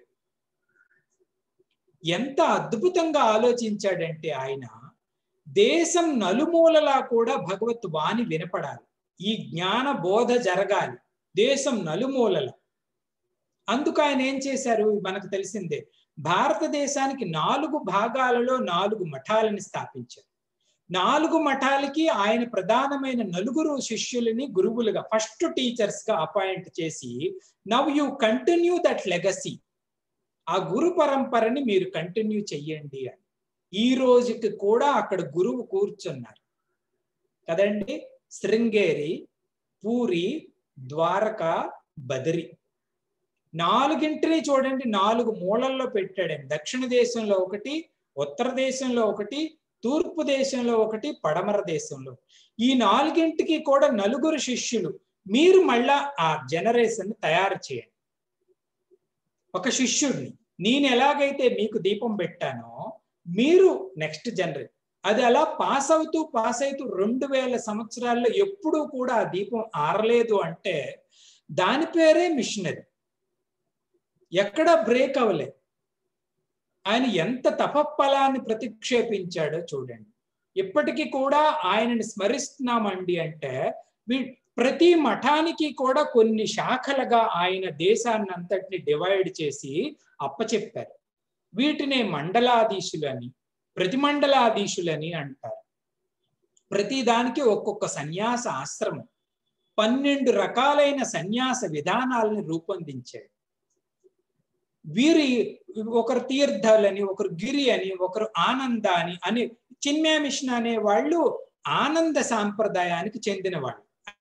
ఎంత అద్భుతంగా ఆలోచించాడంటే ఆయన దేశం నలుమూలలా కూడా భగవత్ వాణి వినపడాలి ఈ జ్ఞాన బోధ జరగాలి దేశం నలుమూలల అందుకు ఆయన ఏం చేశారు మనకు తెలిసిందే భారతదేశానికి నాలుగు భాగాలలో నాలుగు మఠాలని స్థాపించారు నాలుగు మఠాలకి ఆయన ప్రధానమైన నలుగురు శిష్యులని గురువులుగా ఫస్ట్ టీచర్స్ గా అపాయింట్ చేసి now you continue that legacy ఆ గురు పరంపరని మీరు కంటిన్యూ చెయ్యండి అని ఈ రోజుకి కూడా అక్కడ గురువు కూర్చున్నారు కదండి శృంగేరి పూరి ద్వారక బదరి నాలుగింటిని చూడండి నాలుగు మూలల్లో పెట్టాడండి దక్షిణ దేశంలో ఒకటి ఉత్తర దేశంలో ఒకటి తూర్పు దేశంలో ఒకటి పడమర దేశంలో ఈ నాలుగింటికి కూడా నలుగురు శిష్యులు మీరు మళ్ళా ఆ జనరేషన్ తయారు చేయండి ఒక శిష్యుడిని నేను ఎలాగైతే మీకు దీపం పెట్టానో మీరు నెక్స్ట్ జనరేషన్ అది అలా పాస్ అవుతూ పాస్ అవుతూ రెండు వేల సంవత్సరాల్లో ఎప్పుడూ కూడా ఆ దీపం ఆరలేదు అంటే దాని పేరే మిషనరీ ఎక్కడ బ్రేక్ అవ్వలేదు ఆయన ఎంత తపఫలాన్ని ప్రతిక్షేపించాడో చూడండి ఇప్పటికీ కూడా ఆయనని స్మరిస్తున్నామండి అంటే ప్రతి మఠానికి కూడా కొన్ని శాఖలుగా ఆయన దేశాన్ని అంతటిని డివైడ్ చేసి అప్పచెప్పారు వీటినే మండలాధీశులని ప్రతిమండలాధీశులని అంటారు ప్రతి దానికి ఒక్కొక్క సన్యాస ఆశ్రమం పన్నెండు రకాలైన సన్యాస విధానాలను రూపొందించాడు వీరి ఒకరు తీర్థాలని ఒకరు గిరి అని ఒకరు ఆనంద అని అని చిన్మయ మిషన్ అనే వాళ్ళు ఆనంద సాంప్రదాయానికి చెందిన వాళ్ళు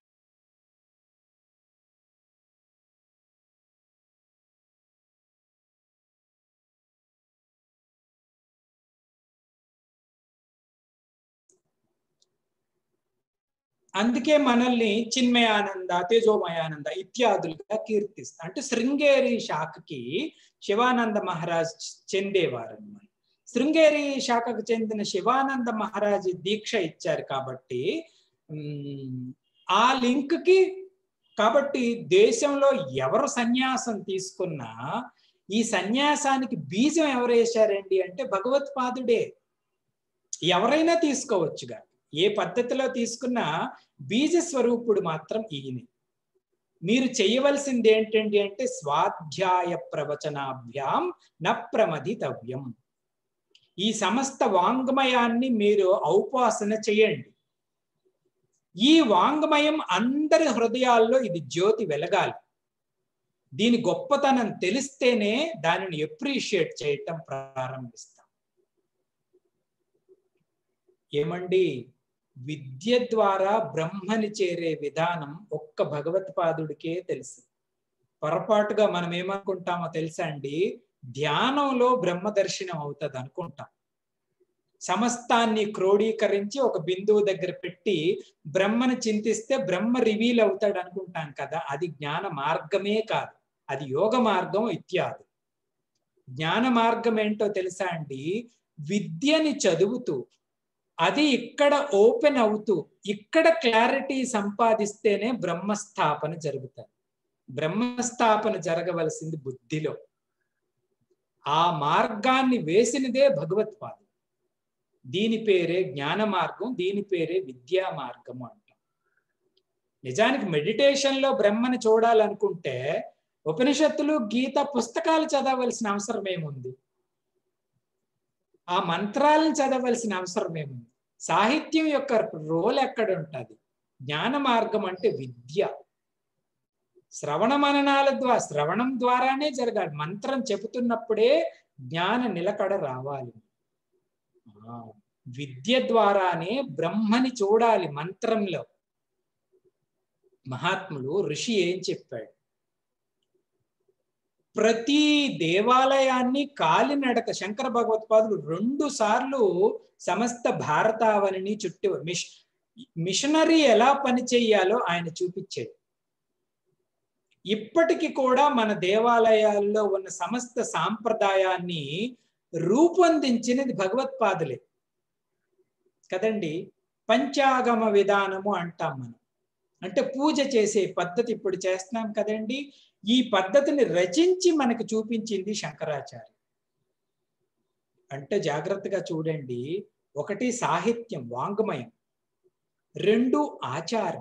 అందుకే మనల్ని చిన్మయానంద తేజోమయానంద ఇత్యాదులుగా కీర్తిస్తా అంటే శృంగేరి శాఖకి శివానంద మహారాజ్ చెందేవారు అనమాట శృంగేరి శాఖకు చెందిన శివానంద మహారాజ్ దీక్ష ఇచ్చారు కాబట్టి ఆ లింక్ కి కాబట్టి దేశంలో ఎవరు సన్యాసం తీసుకున్నా ఈ సన్యాసానికి బీజం ఎవరు వేశారండి అంటే భగవత్పాదుడే ఎవరైనా తీసుకోవచ్చుగా ఏ పద్ధతిలో తీసుకున్నా బీజ స్వరూపుడు మాత్రం ఈయన మీరు చేయవలసింది ఏంటండి అంటే స్వాధ్యాయ ప్రవచనాభ్యాం న ప్రమదితవ్యం ఈ సమస్త వాంగ్మయాన్ని మీరు ఔపాసన చేయండి ఈ వాంగ్మయం అందరి హృదయాల్లో ఇది జ్యోతి వెలగాలి దీని గొప్పతనం తెలిస్తేనే దానిని ఎప్రిషియేట్ చేయటం ప్రారంభిస్తాం ఏమండి విద్య ద్వారా బ్రహ్మని చేరే విధానం ఒక్క భగవత్పాదుడికే తెలుసు పొరపాటుగా మనం ఏమనుకుంటామో తెలుసా అండి ధ్యానంలో బ్రహ్మ దర్శనం అవుతుంది అనుకుంటాం సమస్తాన్ని క్రోడీకరించి ఒక బిందువు దగ్గర పెట్టి బ్రహ్మను చింతిస్తే బ్రహ్మ రివీల్ అవుతాడు అనుకుంటాం కదా అది జ్ఞాన మార్గమే కాదు అది యోగ మార్గం ఇత్యాది జ్ఞాన మార్గం ఏంటో తెలుసా అండి విద్యని చదువుతూ అది ఇక్కడ ఓపెన్ అవుతూ ఇక్కడ క్లారిటీ సంపాదిస్తేనే బ్రహ్మస్థాపన జరుగుతుంది బ్రహ్మస్థాపన జరగవలసింది బుద్ధిలో ఆ మార్గాన్ని వేసినదే భగవత్పాదం దీని పేరే జ్ఞాన మార్గం దీని పేరే విద్యా మార్గం అంటాం నిజానికి మెడిటేషన్ లో బ్రహ్మని చూడాలనుకుంటే ఉపనిషత్తులు గీత పుస్తకాలు చదవలసిన అవసరం ఏముంది ఆ మంత్రాలను చదవలసిన అవసరం ఏముంది సాహిత్యం యొక్క రోల్ ఎక్కడ ఉంటుంది జ్ఞాన మార్గం అంటే విద్య శ్రవణ మననాల ద్వారా శ్రవణం ద్వారానే జరగాలి మంత్రం చెబుతున్నప్పుడే జ్ఞాన నిలకడ రావాలి విద్య ద్వారానే బ్రహ్మని చూడాలి మంత్రంలో మహాత్ములు ఋషి ఏం చెప్పాడు ప్రతి దేవాలయాన్ని కాలినడక శంకర భగవత్పాదులు రెండు సార్లు సమస్త భారతావనిని చుట్టూ మిష్ మిషనరీ ఎలా పని చెయ్యాలో ఆయన చూపించాడు ఇప్పటికి కూడా మన దేవాలయాల్లో ఉన్న సమస్త సాంప్రదాయాన్ని రూపొందించినది భగవత్పాదులే కదండి పంచాగమ విధానము అంటాం మనం అంటే పూజ చేసే పద్ధతి ఇప్పుడు చేస్తున్నాం కదండి ఈ పద్ధతిని రచించి మనకు చూపించింది శంకరాచార్య అంటే జాగ్రత్తగా చూడండి ఒకటి సాహిత్యం వాంగ్మయం రెండు ఆచారం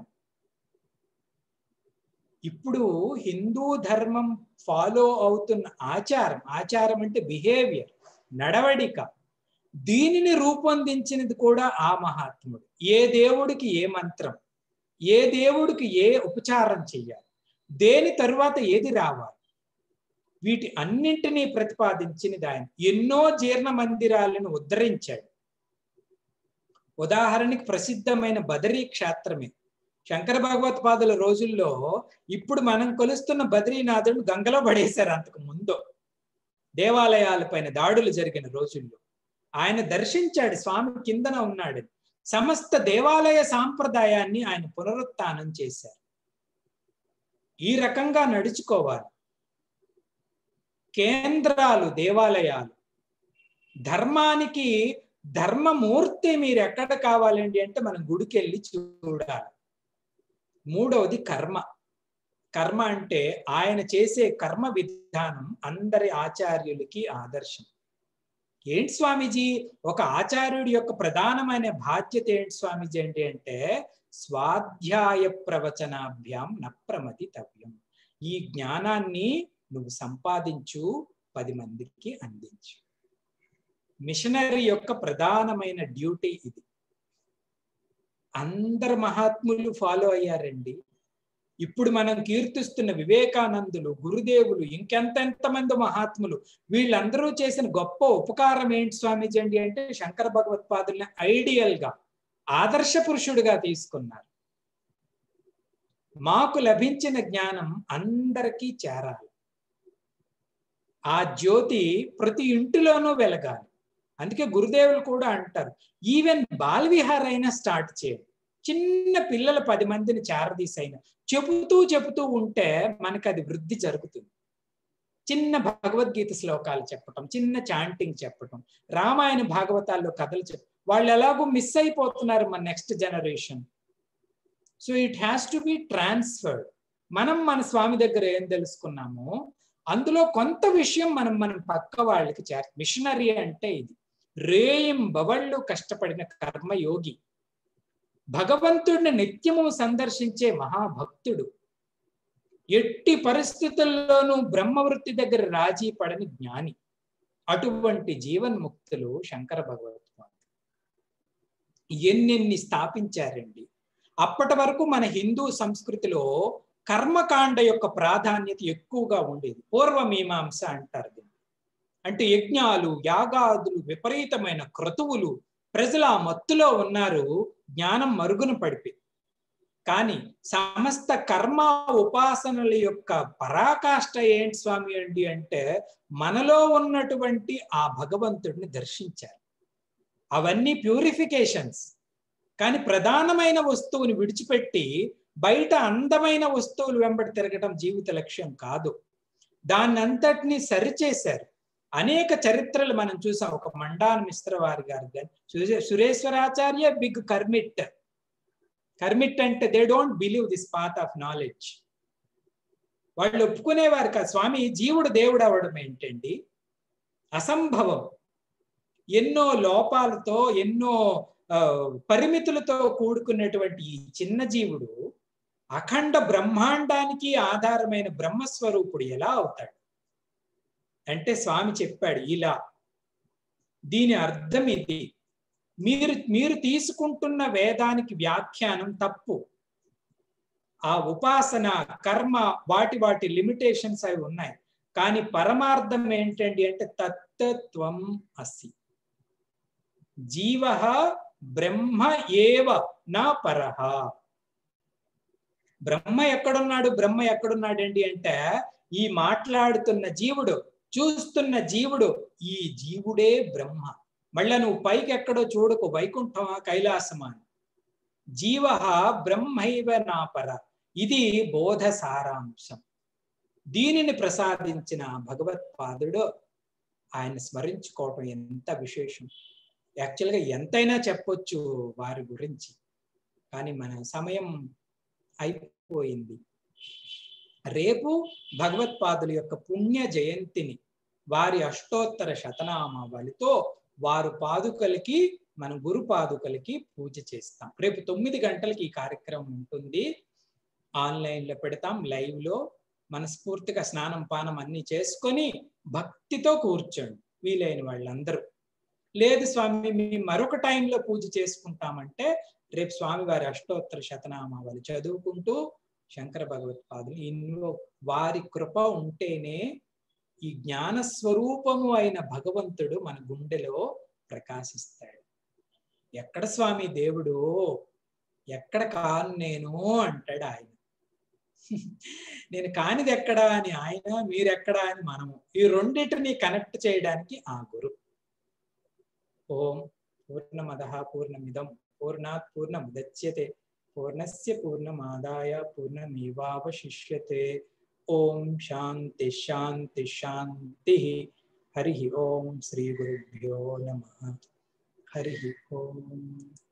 ఇప్పుడు హిందూ ధర్మం ఫాలో అవుతున్న ఆచారం ఆచారం అంటే బిహేవియర్ నడవడిక దీనిని రూపొందించినది కూడా ఆ మహాత్ముడు ఏ దేవుడికి ఏ మంత్రం ఏ దేవుడికి ఏ ఉపచారం చెయ్యాలి దేని తరువాత ఏది రావాలి వీటి అన్నింటినీ ప్రతిపాదించినది ఆయన ఎన్నో జీర్ణ మందిరాలను ఉద్ధరించాడు ఉదాహరణకి ప్రసిద్ధమైన బదరీ క్షేత్రమే శంకర భగవత్పాదుల రోజుల్లో ఇప్పుడు మనం కొలుస్తున్న బద్రీనాథుడు గంగలో పడేశారు అంతకు ముందు దేవాలయాలపైన దాడులు జరిగిన రోజుల్లో ఆయన దర్శించాడు స్వామి కిందన ఉన్నాడు సమస్త దేవాలయ సాంప్రదాయాన్ని ఆయన పునరుత్నం చేశారు ఈ రకంగా నడుచుకోవాలి కేంద్రాలు దేవాలయాలు ధర్మానికి ధర్మమూర్తి మీరు ఎక్కడ కావాలండి అంటే మనం గుడికి వెళ్ళి చూడాలి మూడవది కర్మ కర్మ అంటే ఆయన చేసే కర్మ విధానం అందరి ఆచార్యులకి ఆదర్శం ఏంటి స్వామీజీ ఒక ఆచార్యుడి యొక్క ప్రధానమైన బాధ్యత ఏంటి స్వామీజీ ఏంటి అంటే స్వాధ్యాయ ప్రవచనాభ్యాం నప్రమతి తవ్యం ఈ జ్ఞానాన్ని నువ్వు సంపాదించు పది మందికి అందించు మిషనరీ యొక్క ప్రధానమైన డ్యూటీ ఇది అందరు మహాత్ములు ఫాలో అయ్యారండి ఇప్పుడు మనం కీర్తిస్తున్న వివేకానందులు గురుదేవులు ఇంకెంతెంత మంది మహాత్ములు వీళ్ళందరూ చేసిన గొప్ప ఉపకారం ఏంటి స్వామీజీ అండి అంటే శంకర భగవత్పాదుల్ని ఐడియల్ గా ఆదర్శ పురుషుడిగా తీసుకున్నారు మాకు లభించిన జ్ఞానం అందరికీ చేరాలి ఆ జ్యోతి ప్రతి ఇంటిలోనూ వెలగాలి అందుకే గురుదేవులు కూడా అంటారు ఈవెన్ బాల్విహార్ అయినా స్టార్ట్ చేయండి చిన్న పిల్లల పది మందిని చేరదీసైనా చెబుతూ చెబుతూ ఉంటే మనకు అది వృద్ధి జరుగుతుంది చిన్న భగవద్గీత శ్లోకాలు చెప్పటం చిన్న చాంటింగ్ చెప్పటం రామాయణ భాగవతాల్లో కథలు చెప్ప వాళ్ళు ఎలాగో మిస్ అయిపోతున్నారు మన next generation so it has to be transferred మనం మన స్వామి దగ్గర ఏం తెలుసుకున్నామో అందులో కొంత విషయం మనం మనం పక్క వాళ్ళకి చేర మిషనరీ అంటే ఇది రేయం బవళ్ళు కష్టపడిన కర్మయోగి భగవంతుడిని నిత్యము సందర్శించే మహాభక్తుడు ఎట్టి పరిస్థితుల్లోనూ బ్రహ్మవృత్తి దగ్గర రాజీ పడని జ్ఞాని అటువంటి జీవన్ముక్తులు శంకర భగవత్పాద ఎన్నెన్ని స్థాపించారండి అప్పటి వరకు మన హిందూ సంస్కృతిలో కర్మకాండ యొక్క ప్రాధాన్యత ఎక్కువగా ఉండేది పూర్వమీమాంస అంటారు దీన్ని అంటే యజ్ఞాలు యాగాదులు విపరీతమైన క్రతువులు ప్రజలు ఆ మత్తులో ఉన్నారు జ్ఞానం మరుగున పడిపోయి కానీ సమస్త కర్మ ఉపాసనల యొక్క పరాకాష్ట ఏంటి స్వామి అండి అంటే మనలో ఉన్నటువంటి ఆ భగవంతుడిని దర్శించారు అవన్నీ ప్యూరిఫికేషన్స్ కానీ ప్రధానమైన వస్తువుని విడిచిపెట్టి బయట అందమైన వస్తువులు వెంబడి తిరగటం జీవిత లక్ష్యం కాదు దాన్ని అంతటినీ సరిచేశారు అనేక చరిత్రలు మనం చూసాం ఒక మండాన్ మిశ్ర వారి గారు కానీ సురేశ్వరాచార్య బిగ్ కర్మిట్ కర్మిట్ అంటే they don't believe this path of knowledge వాళ్ళు ఒప్పుకునేవారు కాదు స్వామి జీవుడు దేవుడు అవడం ఏంటండి అసంభవం ఎన్నో లోపాలతో ఎన్నో పరిమితులతో కూడుకున్నటువంటి ఈ చిన్న జీవుడు అఖండ బ్రహ్మాండానికి ఆధారమైన బ్రహ్మస్వరూపుడు ఎలా అవుతాడు అంటే స్వామి చెప్పాడు ఇలా దీని అర్థం ఇది మీరు మీరు తీసుకుంటున్న వేదానికి వ్యాఖ్యానం తప్పు ఆ ఉపాసన కర్మ వాటి వాటి లిమిటేషన్స్ అవి ఉన్నాయి కానీ పరమార్థం ఏంటండి అంటే తత్వం అసి జీవ బ్రహ్మ ఏవ నా పరహ బ్రహ్మ ఎక్కడున్నాడు బ్రహ్మ ఎక్కడున్నాడండి అంటే ఈ మాట్లాడుతున్న జీవుడు చూస్తున్న జీవుడు ఈ జీవుడే బ్రహ్మ మళ్ళా నువ్వు పైకి ఎక్కడో చూడకు వైకుంఠమా కైలాసమా జీవ బ్రహ్మైవ నాపర ఇది బోధ సారాంశం దీనిని ప్రసాదించిన భగవత్పాదుడు ఆయన స్మరించుకోవటం ఎంత విశేషం యాక్చువల్గా ఎంతైనా చెప్పొచ్చు వారి గురించి కానీ మన సమయం అయిపోయింది రేపు భగవత్పాదుల యొక్క పుణ్య జయంతిని వారి అష్టోత్తర శతనామావళితో వారు పాదుకలకి మన గురు పాదుకలకి పూజ చేస్తాం రేపు తొమ్మిది గంటలకి ఈ కార్యక్రమం ఉంటుంది ఆన్లైన్లో పెడతాం లైవ్లో మనస్ఫూర్తిగా స్నానం పానం అన్ని చేసుకొని భక్తితో కూర్చోండి వీలైన వాళ్ళందరూ లేదు స్వామి మేము మరొక టైంలో పూజ చేసుకుంటామంటే రేపు స్వామి వారి అష్టోత్తర శతనామావళి చదువుకుంటూ శంకర భగవత్పాదులు ఇన్నో వారి కృప ఉంటేనే ఈ జ్ఞాన స్వరూపము అయిన భగవంతుడు మన గుండెలో ప్రకాశిస్తాడు ఎక్కడ స్వామి దేవుడు ఎక్కడ కాను నేను అంటాడు ఆయన నేను కానిది ఎక్కడా అని ఆయన మీరెక్కడా అని మనము ఈ రెండింటిని కనెక్ట్ చేయడానికి ఆ గురు ఓం పూర్ణమద పూర్ణమిదం పూర్ణాత్ పూర్ణముద్యతే పూర్ణస్య పూర్ణమాదాయ పూర్ణమేవావశిష్యతే ఓం శాంతి శాంతి శాంతి హరి ఓం శ్రీ గురుభ్యో నమ హరి ఓం